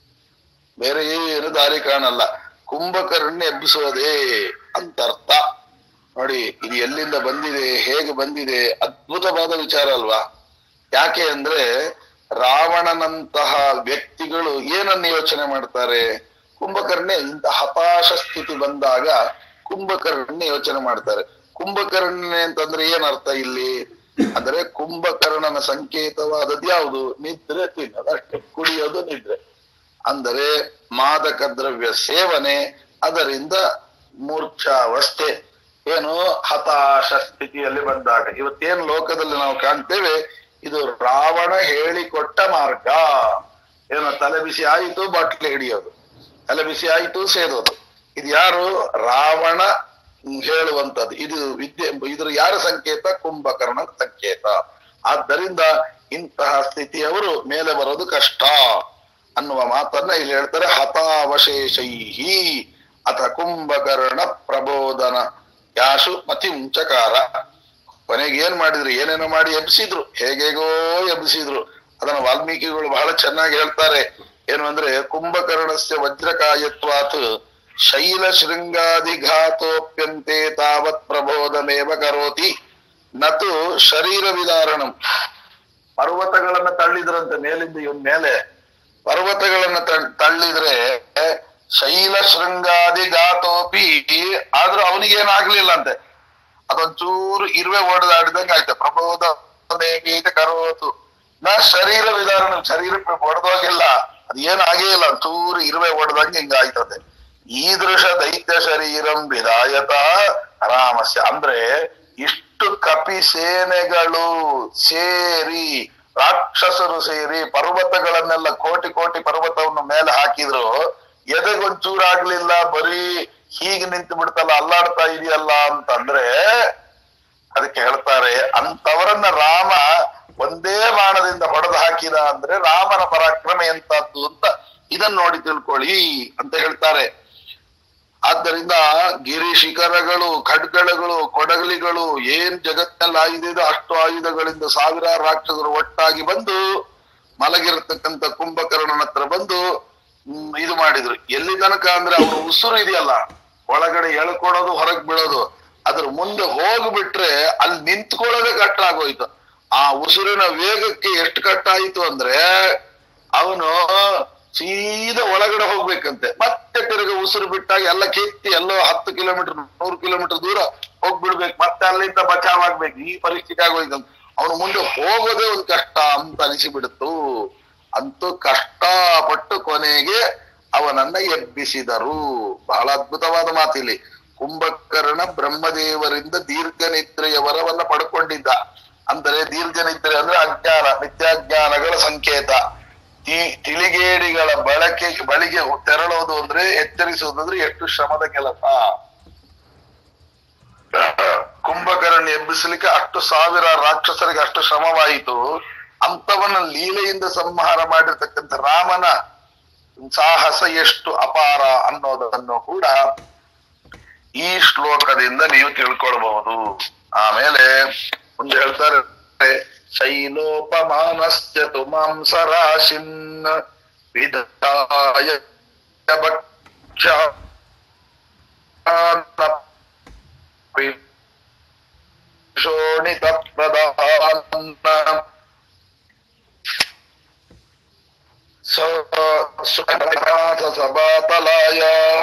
ಬೇರೆ ಏನು ದಾರಿ ಕಾಣಲ್ಲ ಕುಂಭಕರ್ಣ ಎಬ್ಬಿಸೋದೇ ಅಂತರ್ಥ ನೋಡಿ ಇದು ಎಲ್ಲಿಂದ ಬಂದಿದೆ ಹೇಗೆ ಬಂದಿದೆ ಅದ್ಭುತವಾದ ವಿಚಾರ ಅಲ್ವಾ ಯಾಕೆ ಅಂದ್ರೆ ರಾವಣನಂತಹ ವ್ಯಕ್ತಿಗಳು ಏನನ್ನ ಯೋಚನೆ ಮಾಡ್ತಾರೆ ಕುಂಭಕರ್ಣೆ ಇಂಥ ಹತಾಶ ಸ್ಥಿತಿ ಬಂದಾಗ ಕುಂಭಕರ್ಣೆ ಯೋಚನೆ ಮಾಡ್ತಾರೆ ಕುಂಭಕರ್ಣನೆ ಅಂತಂದ್ರೆ ಏನ್ ಅರ್ಥ ಇಲ್ಲಿ ಅಂದ್ರೆ ಕುಂಭಕರ್ಣನ ಸಂಕೇತವಾದದ್ದು ಯಾವುದು ನಿದ್ರೆ ತಿನ್ನೋದು ಅಷ್ಟೇ ಕುಡಿಯೋದು ನಿದ್ರೆ ಅಂದರೆ ಮಾದಕ ದ್ರವ್ಯ ಸೇವನೆ ಅದರಿಂದ ಮೂರ್ಛಾವಸ್ಥೆ ಏನು ಹತಾಶ ಸ್ಥಿತಿಯಲ್ಲಿ ಬಂದಾಗ ಇವತ್ತೇನು ಲೋಕದಲ್ಲಿ ನಾವು ಕಾಣ್ತೇವೆ ಇದು ರಾವಣ ಹೇಳಿಕೊಟ್ಟ ಮಾರ್ಗ ಏನು ತಲೆ ಬಿಸಿ ಆಯಿತು ಬಾಟ್ಲಿ ಹಿಡಿಯೋದು ತಲೆ ಬಿಸಿ ಆಯಿತು ಸೇರೋದು ಇದು ಯಾರು ರಾವಣ ಹೇಳುವಂತದ್ದು ಇದು ವಿದ್ಯೆ ಇದ್ರ ಯಾರ ಸಂಕೇತ ಕುಂಭಕರ್ಣನ ಸಂಕೇತ ಆದ್ದರಿಂದ ಇಂತಹ ಸ್ಥಿತಿಯವರು ಮೇಲೆ ಬರೋದು ಕಷ್ಟ ಅನ್ನುವ ಮಾತನ್ನ ಇಲ್ಲಿ ಹೇಳ್ತಾರೆ ಹತಾವಶೇಷೈಹಿ ಅಥ ಕುಂಭಕರ್ಣ ಪ್ರಬೋಧನ ಯಾಶು ಮತಿಂಚಕಾರ ಕೊನೆಗೆ ಏನ್ ಮಾಡಿದ್ರು ಏನೇನೋ ಮಾಡಿ ಎಬ್ಸಿದ್ರು ಹೇಗೇಗೋ ಎಬ್ಸಿದ್ರು ಅದನ್ನ ವಾಲ್ಮೀಕಿಗಳು ಬಹಳ ಚೆನ್ನಾಗಿ ಹೇಳ್ತಾರೆ ಏನು ಅಂದ್ರೆ ಕುಂಭಕರ್ಣಸ್ಯ ವಜ್ರಕಾಯತ್ವಾತ್ ಶೈಲ ಶೃಂಗಾದಿಘಾತೋಪ್ಯಂತೆ ತಾವತ್ ಪ್ರಬೋಧಮೇವ ಕರೋತಿ ನತು ಶರೀರ ವಿದಾರಣಂ ಪರ್ವತಗಳನ್ನ ತಳ್ಳಿದ್ರಂತೆ ಮೇಲಿಂದ ಇವನ್ ಮೇಲೆ ಪರ್ವತಗಳನ್ನ ತಳ್- ತಳ್ಳಿದ್ರೆ ಶೈಲ ಶೃಂಗಾದಿ ಘಾತೋಪಿ ಆದ್ರೂ ಅವನಿಗೇನಾಗ್ಲಿಲ್ಲ ಅಂತೆ ಅದೊಂಚೂರು ಇರುವೆ ಓಡದಾಡಿದಂಗೆ ಆಯ್ತು ಪ್ರಬೋಧ ಗೀತ ಕರೋತು ನಾ ಶರೀರ ವಿಧಾನ ಶರೀರಕ್ಕೆ ಹೊಡೆದೋಗಿಲ್ಲ ಅದ್ ಏನಾಗೇ ಇಲ್ಲ ಚೂರು ಇರುವೆ ಹೊಡೆದಂಗೆ ಹಿಂಗ ಆಯ್ತದೆ ಈದೃಶ ದೈತ್ಯ ಶರೀರಂ ವಿಧಾಯತ ರಾಮಸ್ಯ ಅಂದ್ರೆ ಇಷ್ಟು ಕಪಿ ಸೇನೆಗಳು ಸೇರಿ ರಾಕ್ಷಸರು ಸೇರಿ ಪರ್ವತಗಳನ್ನೆಲ್ಲ ಕೋಟಿ ಕೋಟಿ ಪರ್ವತವನ್ನು ಮೇಲೆ ಹಾಕಿದ್ರು ಎದೆಗೊಂಚೂರಾಗ್ಲಿಲ್ಲ ಬರೀ ಹೀಗೆ ನಿಂತು ಬಿಡ್ತಲ್ಲ ಅಲ್ಲಾಡ್ತಾ ಇದೆಯಲ್ಲ ಅಂತಂದ್ರೆ ಅದಕ್ಕೆ ಹೇಳ್ತಾರೆ ಅಂತವರನ್ನ ರಾಮ ಒಂದೇ ಬಾಣದಿಂದ ಹೊಡೆದು ಹಾಕಿದ ಅಂದ್ರೆ ರಾಮನ ಪರಾಕ್ರಮ ಎಂತದ್ದು ಅಂತ ಇದನ್ನ ನೋಡಿ ತಿಳ್ಕೊಳ್ಳಿ ಅಂತ ಹೇಳ್ತಾರೆ ಆದ್ದರಿಂದ ಗಿರಿ ಶಿಖರಗಳು ಖಡ್ಗಗಳು ಕೊಡಗಲಿಗಳು ಏನ್ ಜಗತ್ತಿನಲ್ಲಿ ಆಯುಧ ಇದೆ ಅಷ್ಟು ಆಯುಧಗಳಿಂದ ಸಾವಿರಾರು ರಾಕ್ಷಸರು ಒಟ್ಟಾಗಿ ಬಂದು ಮಲಗಿರತಕ್ಕಂತ ಕುಂಭಕರ್ಣನ ಹತ್ರ ಬಂದು ಹ್ಮ್, ಇದು ಮಾಡಿದ್ರು ಎಲ್ಲಿ ತನಕ ಅಂದ್ರೆ ಅವ್ರ ಉಸುರು ಇದೆಯಲ್ಲ ಒಳಗಡೆ ಎಳ್ಕೊಡೋದು ಹೊರಗ್ ಬೀಳೋದು ಅದ್ರ ಮುಂದೆ ಹೋಗ್ಬಿಟ್ರೆ ಅಲ್ಲಿ ನಿಂತ್ಕೊಳ್ಳೋದೇ ಕಷ್ಟ ಆಗೋಯ್ತು ಆ ಉಸುರಿನ ವೇಗಕ್ಕೆ ಎಷ್ಟು ಕಷ್ಟ ಆಯ್ತು ಅಂದ್ರೆ ಅವನು ಸೀದಾ ಒಳಗಡೆ ಹೋಗ್ಬೇಕಂತೆ ಮತ್ತೆ ತಿರುಗಿ ಉಸಿರು ಬಿಟ್ಟಾಗ ಎಲ್ಲ ಕೆತ್ತಿ ಎಲ್ಲೋ ಹತ್ತು ಕಿಲೋಮೀಟರ್ ನೂರು ಕಿಲೋಮೀಟರ್ ದೂರ ಹೋಗ್ಬಿಡ್ಬೇಕು ಮತ್ತೆ ಅಲ್ಲಿಂದ ಬಚಾವ್ ಆಗ್ಬೇಕು ಈ ಪರಿಸ್ಥಿತಿ ಆಗೋಯ್ತು ಅವನು ಮುಂದೆ ಹೋಗೋದೇ ಒಂದು ಕಷ್ಟ ಅಂತ ಅನಿಸಿಬಿಡ್ತು ಅಂತೂ ಕಷ್ಟಪಟ್ಟು ಕೊನೆಗೆ ಅವನನ್ನ ಎಬ್ಬಿಸಿದರು ಬಹಳ ಅದ್ಭುತವಾದ ಮಾತಿಲ್ಲಿ ಕುಂಭಕರ್ಣ ಬ್ರಹ್ಮದೇವರಿಂದ ದೀರ್ಘ ನಿದ್ರೆಯ ವರವನ್ನ ಪಡ್ಕೊಂಡಿದ್ದ ಅಂದರೆ ದೀರ್ಘ ನಿದ್ರೆ ಅಂದ್ರೆ ಅಜ್ಞಾನ ನಿತ್ಯಾಜ್ಞಾನಗಳ ಸಂಕೇತ ತಿ- ತಿಳಿಗೇಡಿಗಳ ಬಳಕೆ ಬಳಿಗೆ ತೆರಳೋದು ಅಂದ್ರೆ ಎಚ್ಚರಿಸುವುದು ಅಂದ್ರೆ ಎಷ್ಟು ಶ್ರಮದ ಕೆಲಸ ಕುಂಭಕರ್ಣ ಎಬ್ಬಿಸಲಿಕ್ಕೆ ಅಷ್ಟು ಸಾವಿರ ರಾಕ್ಷಸರಿಗೆ ಅಷ್ಟು ಶ್ರಮವಾಯಿತು ಅಂತವನ್ನ ಲೀಲೆಯಿಂದ ಸಂಹಾರ ಮಾಡಿರ್ತಕ್ಕಂಥ ರಾಮನ ಸಾಹಸ ಎಷ್ಟು ಅಪಾರ ಅನ್ನೋದನ್ನು ಕೂಡ ಈ ಶ್ಲೋಕದಿಂದ ನೀವು ತಿಳ್ಕೊಳ್ಬಹುದು ಆಮೇಲೆ ಮುಂದೆ ಹೇಳ್ತಾರೆ ಶೈಲೋಪಮಾನಶ್ಚ ತುಮಾಂಸ ರಾಶಿನ್ ವಿಧಾಯ ಶೋಣಿತ ಪ್ರಧಾನ ಸಭಾತಲಾಯ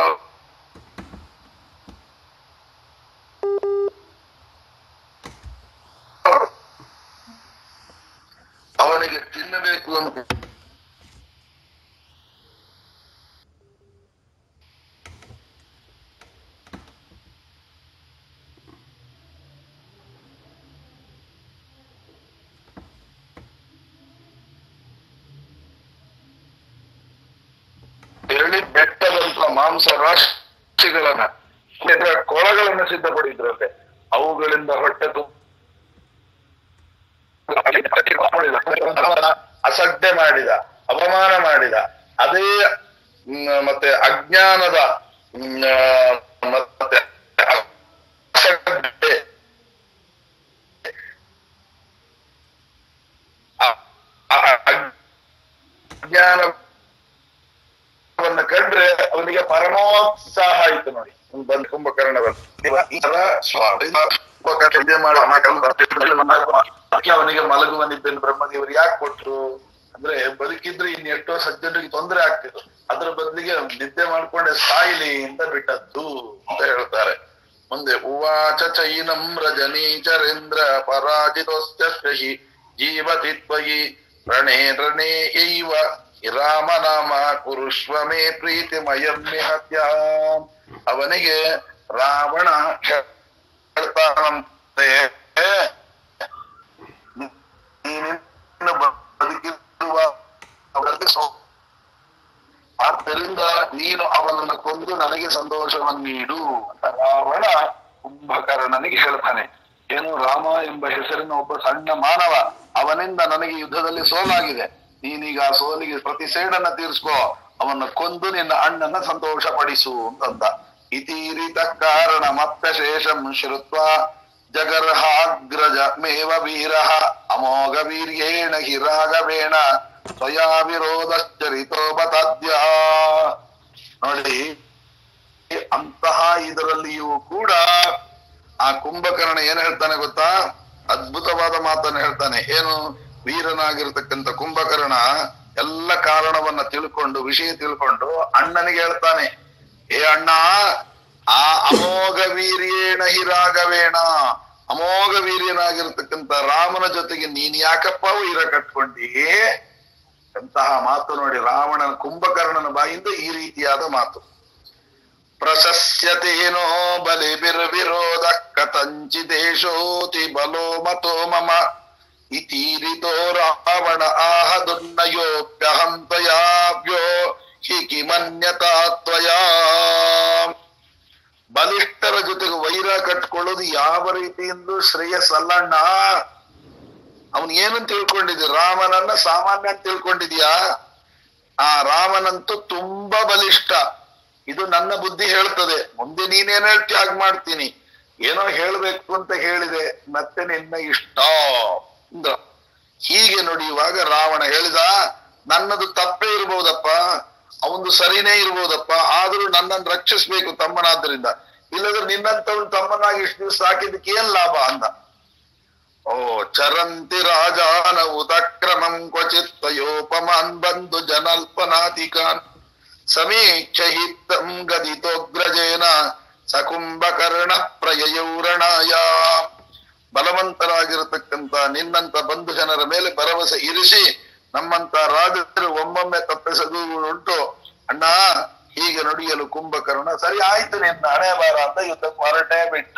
ಅವನಿಗೆ ತಿನ್ನಬೇಕು ಅಂತ ಹೇಳಿ ಬೆಟ್ಟದಂತ ಮಾಂಸ ರಾಶಿಗಳನ್ನ ಅಂದ್ರೆ ಕೊಳಗಳನ್ನ ಸಿದ್ಧಪಡಿದ್ರಂತೆ ಅವುಗಳಿಂದ ಹೊಟ್ಟೆ ತುಂಬ ಅಸಡ್ಡೆ ಮಾಡಿದ ಅವಮಾನ ಮಾಡಿದ ಅದೇ ಮ್, ಮತ್ತೆ ಅಜ್ಞಾನದ ಮ್, ಮತ್ತೆ ಅಸಡ್ಡೆ ಅ- ಅ- ಅ- ಅಜ್ಞಾನವನ್ನ ಕಂಡ್ರೆ ಅವನಿಗೆ ಪರಮೋತ್ಸಾಹ ಆಯ್ತು ನೋಡಿ ಅವ್ನು ಬಂದ್ ಕುಂಭಕರ್ಣವನ್ನು ಇವ- ಈ ತರ ಸ್ವಾಮಿ ಕುಂಭಕರ್ಣ ಇದೇ ಮಾಡು, ಅನ್ನ ಕಲ್ಲು ಅದಕ್ಕೆ ಅವನಿಗೆ ಮಲಗುವ ನಿದ್ದೆಯನ್ನು ಬ್ರಹ್ಮದೇವರು ಯಾಕೆ ಕೊಟ್ರು ಅಂದ್ರೆ ಬದುಕಿದ್ರೆ ಇನ್ ಎಷ್ಟೋ ಸಜ್ಜನರಿಗೆ ತೊಂದರೆ ಆಗ್ತಿತ್ತು ಅದ್ರ ಬದಲಿಗೆ ನಿದ್ದೆ ಮಾಡ್ಕೊಂಡೆ ಸಾಯಿಲಿ ಅಂತ ಬಿಟ್ಟದ್ದು ಅಂತ ಹೇಳ್ತಾರೆ ಮುಂದೆ ಉವಾಚ ಚೈನಂ ರಜನೀಚರೇಂದ್ರ ಪರಾಜಿತೋಸ್ತ್ಯಹಿ ಜೀವತಿ ತ್ವಯಿ ರಣೇ ರಣೇ ಯೈವ ರಾಮನಾಮ ಕುರುಷ್ವ ಮೇ ಪ್ರೀತಿಮಯಂ ನಿಹತ್ಯ ಅವನಿಗೆ ರಾವಣ ಹೇಳ್ತಾನಂತೆ ನೀನಿನ್ನು ಬದುಕಿರುವ ಅವರಲ್ಲಿ ಸೌ- ಆದ್ದರಿಂದ ನೀನು ಅವನನ್ನು ಕೊಂದು ನನಗೆ ಸಂತೋಷವನ್ನು ನೀಡು ಅಂತ ರಾವಣ ಕುಂಭಕರ್ಣನಿಗೆ ಹೇಳ್ತಾನೆ ಏನು ರಾಮ ಎಂಬ ಹೆಸರಿನ ಒಬ್ಬ ಸಣ್ಣ ಮಾನವ ಅವನಿಂದ ನನಗೆ ಯುದ್ಧದಲ್ಲಿ ಸೋಲಾಗಿದೆ ನೀನೀಗ ಆ ಸೋಲಿಗೆ ಪ್ರತಿಸೇಡನ್ನ ತೀರಿಸ್ಕೋ ಅವನ್ನ ಕೊಂದು ನಿನ್ನ ಅಣ್ಣನ ಸಂತೋಷ ಪಡಿಸು ಅಂತಂದ ಇತೀರಿತ ಕಾರಣ ಮತ್ತ ಶೇಷಂ ಶ್ರುತ್ವ ಜಗರ್ಹಾಗ್ರಜ ಮೇವ ವೀರ ಅಮೋಘ ವೀರ್ಯೇಣ ಹಿ ರಾಘವೇಣ ಸ್ವಯಾ ವಿರೋಧಶ್ಚರಿತೋ ಬತಾದ್ಯ ನೋಡಿ ಅಂತಹ ಇದರಲ್ಲಿಯೂ ಕೂಡ ಆ ಕುಂಭಕರ್ಣ ಏನ್ ಹೇಳ್ತಾನೆ ಗೊತ್ತಾ ಅದ್ಭುತವಾದ ಮಾತನ್ನ ಹೇಳ್ತಾನೆ ಏನು ವೀರನಾಗಿರ್ತಕ್ಕಂಥ ಕುಂಭಕರ್ಣ ಎಲ್ಲ ಕಾರಣವನ್ನ ತಿಳ್ಕೊಂಡು ವಿಷಯ ತಿಳ್ಕೊಂಡು ಅಣ್ಣನಿಗೆ ಹೇಳ್ತಾನೆ ಏ ಅಣ್ಣ ಆ ಅಮೋಘ ವೀರ್ಯೇಣ ಹಿ ರಾಘವೇಣ ಅಮೋಘ ವೀರ್ಯನಾಗಿರ್ತಕ್ಕಂಥ ರಾಮನ ಜೊತೆಗೆ ನೀನ್ ಯಾಕಪ್ಪ ವೀರ ಕಟ್ಕೊಂಡಿ ಎಂತಹ ಮಾತು ನೋಡಿ ರಾವಣನ ಕುಂಭಕರ್ಣನ ಬಾಯಿಂದ ಈ ರೀತಿಯಾದ ಮಾತು ಪ್ರಶಸ್ಯತೇನೋ ಬಲಿಬಿರ್ವಿರೋಧ ಕಥಂಚಿದೇಶೋತಿ ಬಲೋ ಮತೋ ಮಮ ಇತೀರಿತೋ ರಾವಣ ಆಹ ದುನ್ನಯೋಪ್ಯಹಂ ತ್ವಯಾವ್ಯೋ ಹಿ ಕಿಮನ್ಯತಾ ತ್ವಯಾ ಬಲಿಷ್ಠರ ಜೊತೆಗೆ ವೈರ ಕಟ್ಕೊಳ್ಳೋದು ಯಾವ ರೀತಿಯಿಂದ ಶ್ರೇಯಸ್ಸಲ್ಲಣ್ಣ ಅವನ್ ಏನಂತ ತಿಳ್ಕೊಂಡಿದ್ಯ ರಾಮನನ್ನ ಸಾಮಾನ್ಯ ಅಂತ ತಿಳ್ಕೊಂಡಿದ್ಯಾ ಆ ರಾಮನಂತೂ ತುಂಬಾ ಬಲಿಷ್ಠ ಇದು ನನ್ನ ಬುದ್ಧಿ ಹೇಳ್ತದೆ ಮುಂದೆ ನೀನೇನ್ ಹೇಳ್ತಿ ಹಾಗೆ ಮಾಡ್ತೀನಿ ಏನೋ ಹೇಳ್ಬೇಕು ಅಂತ ಹೇಳಿದೆ ಮತ್ತೆ ನಿನ್ನ ಇಷ್ಟ ಅಂದ್ರ ಹೀಗೆ ನೋಡಿ ಇವಾಗ ರಾವಣ ಹೇಳಿದ ನನ್ನದು ತಪ್ಪೇ ಇರ್ಬೋದಪ್ಪ ಅವನು ಸರಿನೇ ಇರ್ಬೋದಪ್ಪ ಆದ್ರೂ ನನ್ನನ್ನು ರಕ್ಷಿಸ್ಬೇಕು ತಮ್ಮನಾದ್ರಿಂದ ಇಲ್ಲದ್ರೆ ನಿನ್ನಂತವನು ತಮ್ಮನಾಗಿ ಇಷ್ಟು ದಿವಸ ಸಾಕಿದ್ದಕ್ಕೆ ಏನ್ ಲಾಭ ಅಂದ ಓ ಚರಂತಿ ರಾಜಾನ ಉದಕ್ರಮಂ ಕ್ವಚಿತ್ ತಯೋಪಮಾನ್ ಬಂಧು ಜನಲ್ಪನಾಧಿಕಾನ್ ಸಮೀಕ್ಷ ಹಿತ್ತಂ ಗದಿತೋಗ್ರಜೇನ ಸಕುಂಭಕರ್ಣ ಪ್ರಯೌರಣಾಯ ಬಲವಂತರಾಗಿರತಕ್ಕಂತ ನಿನ್ನಂತ ಬಂಧು ಜನರ ಮೇಲೆ ಭರವಸೆ ಇರಿಸಿ ನಮ್ಮಂತ ರಾಜರು ಒಮ್ಮೊಮ್ಮೆ ತಪ್ಪಿಸದು ಉಂಟು ಅಣ್ಣ ಹೀಗೆ ನುಡಿಯಲು ಕುಂಭಕರ್ಣ ಸರಿ ಆಯ್ತು ನಿನ್ನ ಹಣೆ ಬಾರ ಅಂತ ಯುದ್ಧಕ್ಕೆ ಹೊರಟೇ ಬಿಟ್ಟ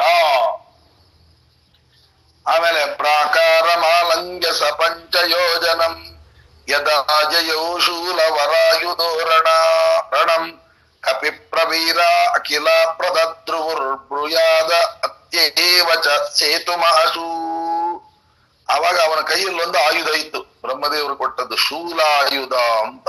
ಆಮೇಲೆ ಪ್ರಾಕಾರ ಮಾಲಂಗ್ಯ ಸಪಂಚ ಯೋಜನಂ ಯದಾ ಜಯೌ ಶೂಲ ವರಾಯುಧೋರಣ ರಣಂ ಕಪಿ ಪ್ರವೀರ ಅಖಿಲ ಪ್ರದದ್ರುರ್ಬ್ರುಯಾದ ಅತ್ಯೇವ ಚ ಸೇತು ಮಹಸೂ ಆವಾಗ ಅವನ ಕೈಯಲ್ಲಿ ಒಂದು ಆಯುಧ ಇತ್ತು ಬ್ರಹ್ಮದೇವರು ಕೊಟ್ಟದ್ದು ಶೂಲಾಯುಧ ಅಂತ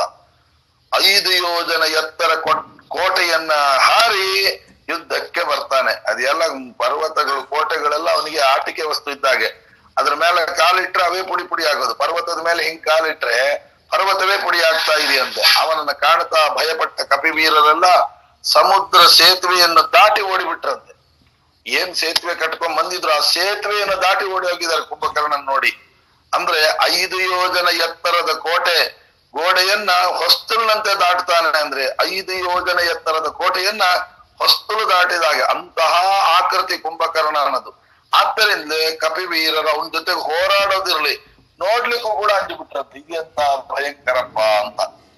ಐದು ಯೋಜನ ಎತ್ತರ ಕೊಟ್- ಕೋಟೆಯನ್ನ ಹಾರಿ ಯುದ್ಧಕ್ಕೆ ಬರ್ತಾನೆ ಅದೆಲ್ಲ ಪರ್ವತಗಳು ಕೋಟೆಗಳೆಲ್ಲ ಅವನಿಗೆ ಆಟಿಕೆ ವಸ್ತು ಇದ್ದಾಗೆ ಅದ್ರ ಮೇಲೆ ಕಾಲಿಟ್ರೆ ಅವೇ ಪುಡಿ ಪುಡಿ ಆಗೋದು ಪರ್ವತದ ಮೇಲೆ ಹಿಂಗ್ ಕಾಲಿಟ್ರೆ ಪರ್ವತವೇ ಪುಡಿ ಆಗ್ತಾ ಇದೆಯಂತೆ ಅವನನ್ನ ಕಾಣ್ತಾ ಭಯಪಟ್ಟ ಕಪಿವೀರರೆಲ್ಲ ಸಮುದ್ರ ಸೇತುವೆಯನ್ನು ದಾಟಿ ಓಡಿಬಿಟ್ರಂತೆ ಏನ್ ಸೇತುವೆ ಕಟ್ಕೊಂಡ್ ಬಂದಿದ್ರು ಆ ಸೇತುವೆಯನ್ನು ದಾಟಿ ಓಡಿ ಹೋಗಿದ್ದಾರೆ ಕುಂಭಕರ್ಣನ್ ನೋಡಿ ಅಂದ್ರೆ ಐದು ಯೋಜನ ಎತ್ತರದ ಕೋಟೆ ಗೋಡೆಯನ್ನ ಹೊಸ್ತಲಿನಂತೆ ದಾಟ್ತಾನೆ ಅಂದ್ರೆ ಐದು ಯೋಜನ ಎತ್ತರದ ಕೋಟೆಯನ್ನ ಹೊಸ್ತಲು ದಾಟಿದಾಗ ಅಂತಹ ಆಕೃತಿ ಕುಂಭಕರ್ಣ ಅನ್ನೋದು ಆದ್ದರಿಂದ ಕಪಿವೀರರ ಅವನ ಜೊತೆ ಹೋರಾಡೋದಿರ್ಲಿ ನೋಡ್ಲಿಕ್ಕೂ ಕೂಡ ಅಂಜಿಬಿಟ್ರಂತೆ ಹೀಗೆ ಅಂತ ಭಯಂಕರಪ್ಪ ಅಂತ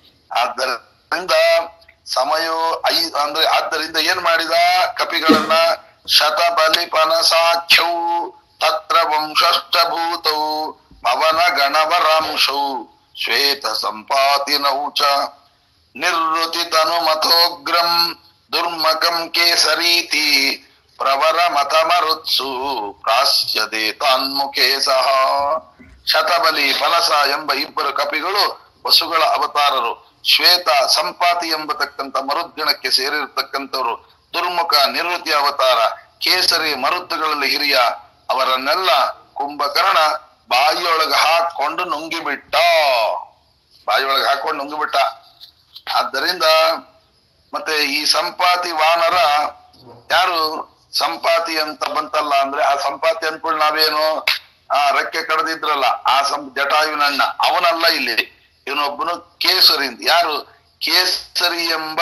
ಆದ್ದರಿಂದ ಸಮಯ ಐ ಅಂದ್ರೆ ಆದ್ದರಿಂದ ಏನ್ ಮಾಡಿದ ಕಪಿಗಳನ್ನ ಶತಬಲಿ ಪನಸಾಖ್ಯವು ತತ್ರ ವಂಶಶ್ಚ ಭೂತವು ಮವನ ಗಣವರಾಂಶೌ ಶ್ವೇತ ಸಂಪಾತಿನೌ ಚ ನಿರ್ವೃತಿ ತನು ಮಥೋಗ್ರಂ ದುರ್ಮಕಂ ಕೇಸರೀತಿ ಪ್ರವರ ಮತಮರುತ್ಸು ಪ್ರಾಸ್ಯದೆ ತಾನ್ಮುಖೇ ಸಹ ಶತಬಲಿ ಫಲಸ ಎಂಬ ಇಬ್ಬರು ಕಪಿಗಳು ವಸುಗಳ ಅವತಾರರು ಶ್ವೇತ ಸಂಪಾತಿ ಎಂಬತಕ್ಕಂಥ ಮರುದ್ಗಣಕ್ಕೆ ಸೇರಿರತಕ್ಕಂಥವ್ರು ದುರ್ಮುಖ ನಿವೃತ್ತಿ ಅವತಾರ ಕೇಸರಿ ಮರುತ್ತುಗಳಲ್ಲಿ ಹಿರಿಯ ಅವರನ್ನೆಲ್ಲ ಕುಂಭಕರ್ಣ ಬಾಯಿಯೊಳಗೆ ಹಾಕೊಂಡು ನುಂಗಿಬಿಟ್ಟ ಬಾಯಿಯೊಳಗೆ ಹಾಕೊಂಡು ನುಂಗಿಬಿಟ್ಟ ಆದ್ದರಿಂದ ಮತ್ತೆ ಈ ಸಂಪಾತಿ ವಾನರ ಯಾರು ಸಂಪಾತಿ ಅಂತ ಬಂತಲ್ಲ ಅಂದ್ರೆ ಆ ಸಂಪಾತಿ ಅನ್ಕೊಂಡು ನಾವೇನು ಆ ರೆಕ್ಕೆ ಕಡ್ದಿದ್ರಲ್ಲ ಆ ಸಂ ಜಟಾಯುನಣ್ಣ ಅವನಲ್ಲ ಇಲ್ಲಿ ಇವನೊಬ್ಬನು ಕೇಸರಿ ಅಂತ ಯಾರು ಕೇಸರಿ ಎಂಬ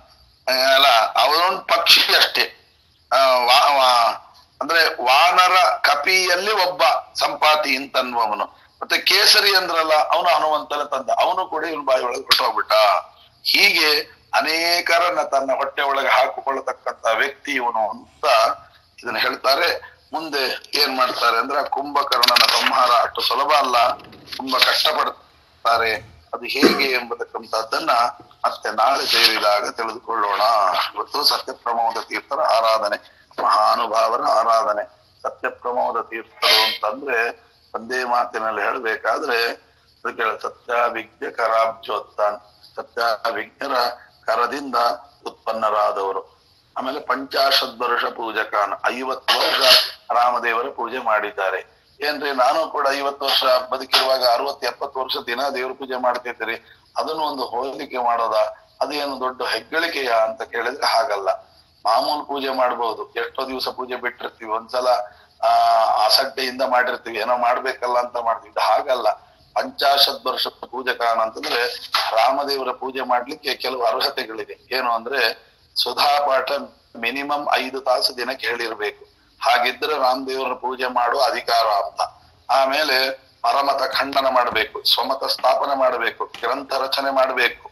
ಆ, ಅಲ್ಲ ಅವನೊಂದು ಪಕ್ಷಿ ಅಷ್ಟೇ ಆ, ವಾ- ವಾ- ಅಂದ್ರೆ ವಾನರ ಕಪಿಯಲ್ಲಿ ಒಬ್ಬ ಸಂಪಾತಿ ಅಂತ ಅನ್ನುವವನು ಮತ್ತೆ ಕೇಸರಿ ಅಂದ್ರಲ್ಲ ಅವನು ಹನುಮಂತನ ತಂದ ಅವನು ಕೂಡ ಇವನ್ ಬಾಯಿ ಒಳಗೆ ಹೊಟ್ಟೋಗ್ಬಿಟ್ಟ ಹೀಗೆ ಅನೇಕರನ್ನ ತನ್ನ ಹೊಟ್ಟೆ ಒಳಗೆ ಹಾಕಿಕೊಳ್ಳತಕ್ಕಂತ ವ್ಯಕ್ತಿ ಇವನು ಅಂತ ಇದನ್ನ ಹೇಳ್ತಾರೆ ಮುಂದೆ ಏನ್ ಮಾಡ್ತಾರೆ ಅಂದ್ರೆ ಆ ಕುಂಭಕರ್ಣನ ಸಂಹಾರ ಅಷ್ಟು ಸುಲಭ ಅಲ್ಲ ತುಂಬಾ ಕಷ್ಟಪಡ್ತಾರೆ ಅದು ಹೇಗೆ ಎಂಬತಕ್ಕಂಥದ್ದನ್ನ ಮತ್ತೆ ನಾಳೆ ಸೇರಿದಾಗ ತಿಳಿದುಕೊಳ್ಳೋಣ ಇವತ್ತು ಸತ್ಯ ಪ್ರಮೋದ ತೀರ್ಥರ ಆರಾಧನೆ ಮಹಾನುಭಾವರ ಆರಾಧನೆ ಸತ್ಯ ಪ್ರಮೋದ ತೀರ್ಥರು ಅಂತಂದ್ರೆ ಒಂದೇ ಮಾತಿನಲ್ಲಿ ಹೇಳ್ಬೇಕಾದ್ರೆ ಅದಕ್ಕೆ ಸತ್ಯ ವಿಜ್ಞ ಕರಾಬ್ಜೋತ್ತಾನ್ ಸತ್ಯ ವಿಜ್ಞರ ಕರದಿಂದ ಉತ್ಪನ್ನರಾದವರು ಆಮೇಲೆ ಪಂಚಾಶದ್ ವರ್ಷ ಪೂಜಕಾನ್ ಐವತ್ತು ವರ್ಷ ರಾಮದೇವರ ಪೂಜೆ ಮಾಡಿದ್ದಾರೆ ಏನ್ರಿ ನಾನು ಕೂಡ ಐವತ್ತು ವರ್ಷ ಬದುಕಿರುವಾಗ ಅರವತ್ತು ಎಪ್ಪತ್ತು ವರ್ಷ ದಿನ ದೇವ್ರ ಪೂಜೆ ಮಾಡ್ತಿದ್ದೀರಿ ಅದನ್ನು ಒಂದು ಹೋಲಿಕೆ ಮಾಡೋದ ಅದೇನು ದೊಡ್ಡ ಹೆಗ್ಗಳಿಕೆಯ ಅಂತ ಕೇಳಿದ್ರೆ ಹಾಗಲ್ಲ ಮಾಮೂಲು ಪೂಜೆ ಮಾಡ್ಬೋದು ಎಷ್ಟೋ ದಿವಸ ಪೂಜೆ ಬಿಟ್ಟಿರ್ತೀವಿ ಒಂದ್ಸಲ ಆ ಅಸಡ್ಡೆಯಿಂದ ಮಾಡಿರ್ತೀವಿ ಏನೋ ಮಾಡ್ಬೇಕಲ್ಲ ಅಂತ ಮಾಡ್ತೀವಿ ಇದು ಹಾಗಲ್ಲ ಪಂಚಾಶತ್ ವರ್ಷ ಪೂಜಕಾನ ಅಂತಂದ್ರೆ ರಾಮದೇವರ ಪೂಜೆ ಮಾಡ್ಲಿಕ್ಕೆ ಕೆಲವು ಅರ್ಹತೆಗಳಿದೆ ಏನು ಅಂದ್ರೆ ಸುಧಾ ಪಾಠ ಮಿನಿಮಮ್ ಐದು ತಾಸು ದಿನಕ್ಕೆ ಹೇಳಿರ್ಬೇಕು ಹಾಗಿದ್ರೆ ರಾಮದೇವರ ಪೂಜೆ ಮಾಡೋ ಅಧಿಕಾರ ಅಂತ ಆಮೇಲೆ ಪರಮತ ಖಂಡನ ಮಾಡಬೇಕು ಸ್ವಮತ ಸ್ಥಾಪನೆ ಮಾಡಬೇಕು ಗ್ರಂಥ ರಚನೆ ಮಾಡಬೇಕು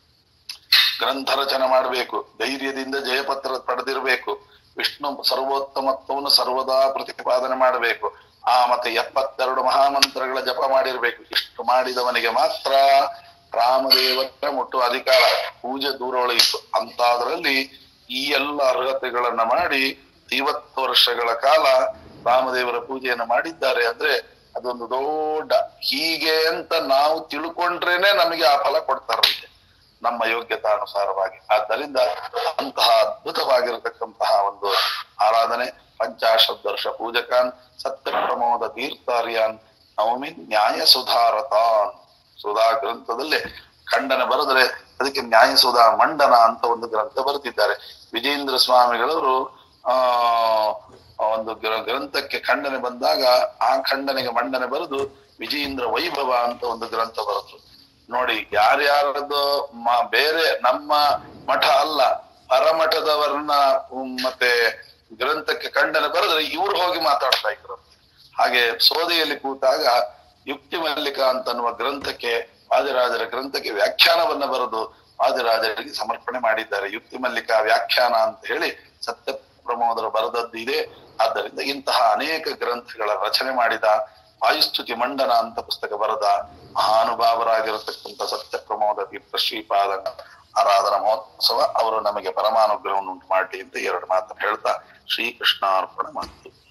ಗ್ರಂಥ ರಚನೆ ಮಾಡಬೇಕು ಧೈರ್ಯದಿಂದ ಜಯಪತ್ರ ಪಡೆದಿರಬೇಕು ವಿಷ್ಣು ಸರ್ವೋತ್ತಮತ್ವವನ್ನು ಸರ್ವದಾ ಪ್ರತಿಪಾದನೆ ಮಾಡಬೇಕು ಆ ಮತ್ತೆ ಎಪ್ಪತ್ತೆರಡು ಮಹಾಮಂತ್ರಗಳ ಜಪ ಮಾಡಿರ್ಬೇಕು ಇಷ್ಟು ಮಾಡಿದವನಿಗೆ ಮಾತ್ರ ರಾಮದೇವರ ಮುಟ್ಟುವ ಅಧಿಕಾರ ಪೂಜೆ ದೂರ ಉಳಿಯಿತು ಅಂತಾದ್ರಲ್ಲಿ ಈ ಎಲ್ಲ ಅರ್ಹತೆಗಳನ್ನ ಮಾಡಿ ಐವತ್ತು ವರ್ಷಗಳ ಕಾಲ ರಾಮದೇವರ ಪೂಜೆಯನ್ನು ಮಾಡಿದ್ದಾರೆ ಅಂದ್ರೆ ಅದೊಂದು ದೊಡ್ಡ ಹೀಗೆ ಅಂತ ನಾವು ತಿಳ್ಕೊಂಡ್ರೇನೆ ನಮಗೆ ಆ ಫಲ ಕೊಡ್ತಾರಂತೆ ನಮ್ಮ ಯೋಗ್ಯತಾನುಸಾರವಾಗಿ ಆದ್ದರಿಂದ ಅಂತಹ ಅದ್ಭುತವಾಗಿರತಕ್ಕಂತಹ ಒಂದು ಆರಾಧನೆ ಪಂಚಾಶದ್ ವರ್ಷ ಪೂಜಕಾನ್ ಸತ್ಯ ಪ್ರಮೋದ ತೀರ್ಥಾರ್ಯಾನ್ ನವಮಿ ನ್ಯಾಯ ಸುಧಾರತಾನ್ ಸುಧಾ ಗ್ರಂಥದಲ್ಲಿ ಖಂಡನೆ ಬರೆದ್ರೆ ಅದಕ್ಕೆ ನ್ಯಾಯ ಸುಧಾ ಮಂಡನ ಅಂತ ಒಂದು ಗ್ರಂಥ ಬರೆದಿದ್ದಾರೆ ವಿಜೇಂದ್ರ ಸ್ವಾಮಿಗಳವರು ಆ ಒಂದು ಗ್ರ- ಗ್ರಂಥಕ್ಕೆ ಖಂಡನೆ ಬಂದಾಗ ಆ ಖಂಡನೆಗೆ ಮಂಡನೆ ಬರೆದು ವಿಜಯೇಂದ್ರ ವೈಭವ ಅಂತ ಒಂದು ಗ್ರಂಥ ಬರೆದ್ರು ನೋಡಿ ಯಾರ್ಯಾರದ್ದು ಮ- ಬೇರೆ ನಮ್ಮ ಮಠ ಅಲ್ಲ ಪರಮಠದವರನ್ನ ಉಮ್, ಮತ್ತೆ ಗ್ರಂಥಕ್ಕೆ ಖಂಡನೆ ಬರೆದ್ರೆ ಇವ್ರು ಹೋಗಿ ಮಾತಾಡ್ತಾ ಇದ್ರು ಹಾಗೆ ಸೋದೆಯಲ್ಲಿ ಕೂತಾಗ ಯುಕ್ತಿ ಮಲ್ಲಿಕ ಅಂತನ್ನುವ ಗ್ರಂಥಕ್ಕೆ ವಾದಿರಾಜರ ಗ್ರಂಥಕ್ಕೆ ವ್ಯಾಖ್ಯಾನವನ್ನ ಬರೆದು ವಾದಿರಾಜರಿಗೆ ಸಮರ್ಪಣೆ ಮಾಡಿದ್ದಾರೆ ಯುಕ್ತಿ ಮಲ್ಲಿಕಾ ವ್ಯಾಖ್ಯಾನ ಅಂತ ಹೇಳಿ ಸತ್ಯ ಪ್ರಮೋದರ ಬರೆದದ್ದು ಇದೆ ಆದ್ದರಿಂದ ಇಂತಹ ಅನೇಕ ಗ್ರಂಥಗಳ ರಚನೆ ಮಾಡಿದ ವಾಯುಸ್ತುತಿ ಮಂಡನ ಅಂತ ಪುಸ್ತಕ ಬರೆದ ಮಹಾನುಭಾವರಾಗಿರತಕ್ಕಂಥ ಸತ್ಯ ಪ್ರಮೋದ ತೀರ್ಥ ಶ್ರೀಪಾದ ಆರಾಧನಾ ಮಹೋತ್ಸವ ಅವರು ನಮಗೆ ಪರಮಾನುಗ್ರಹವನ್ನು ಉಂಟು ಮಾಡಲಿ ಅಂತ ಎರಡು ಮಾತನ್ನು ಹೇಳ್ತಾ ಶ್ರೀಕೃಷ್ಣಾರ್ಪಣ ಮಾತು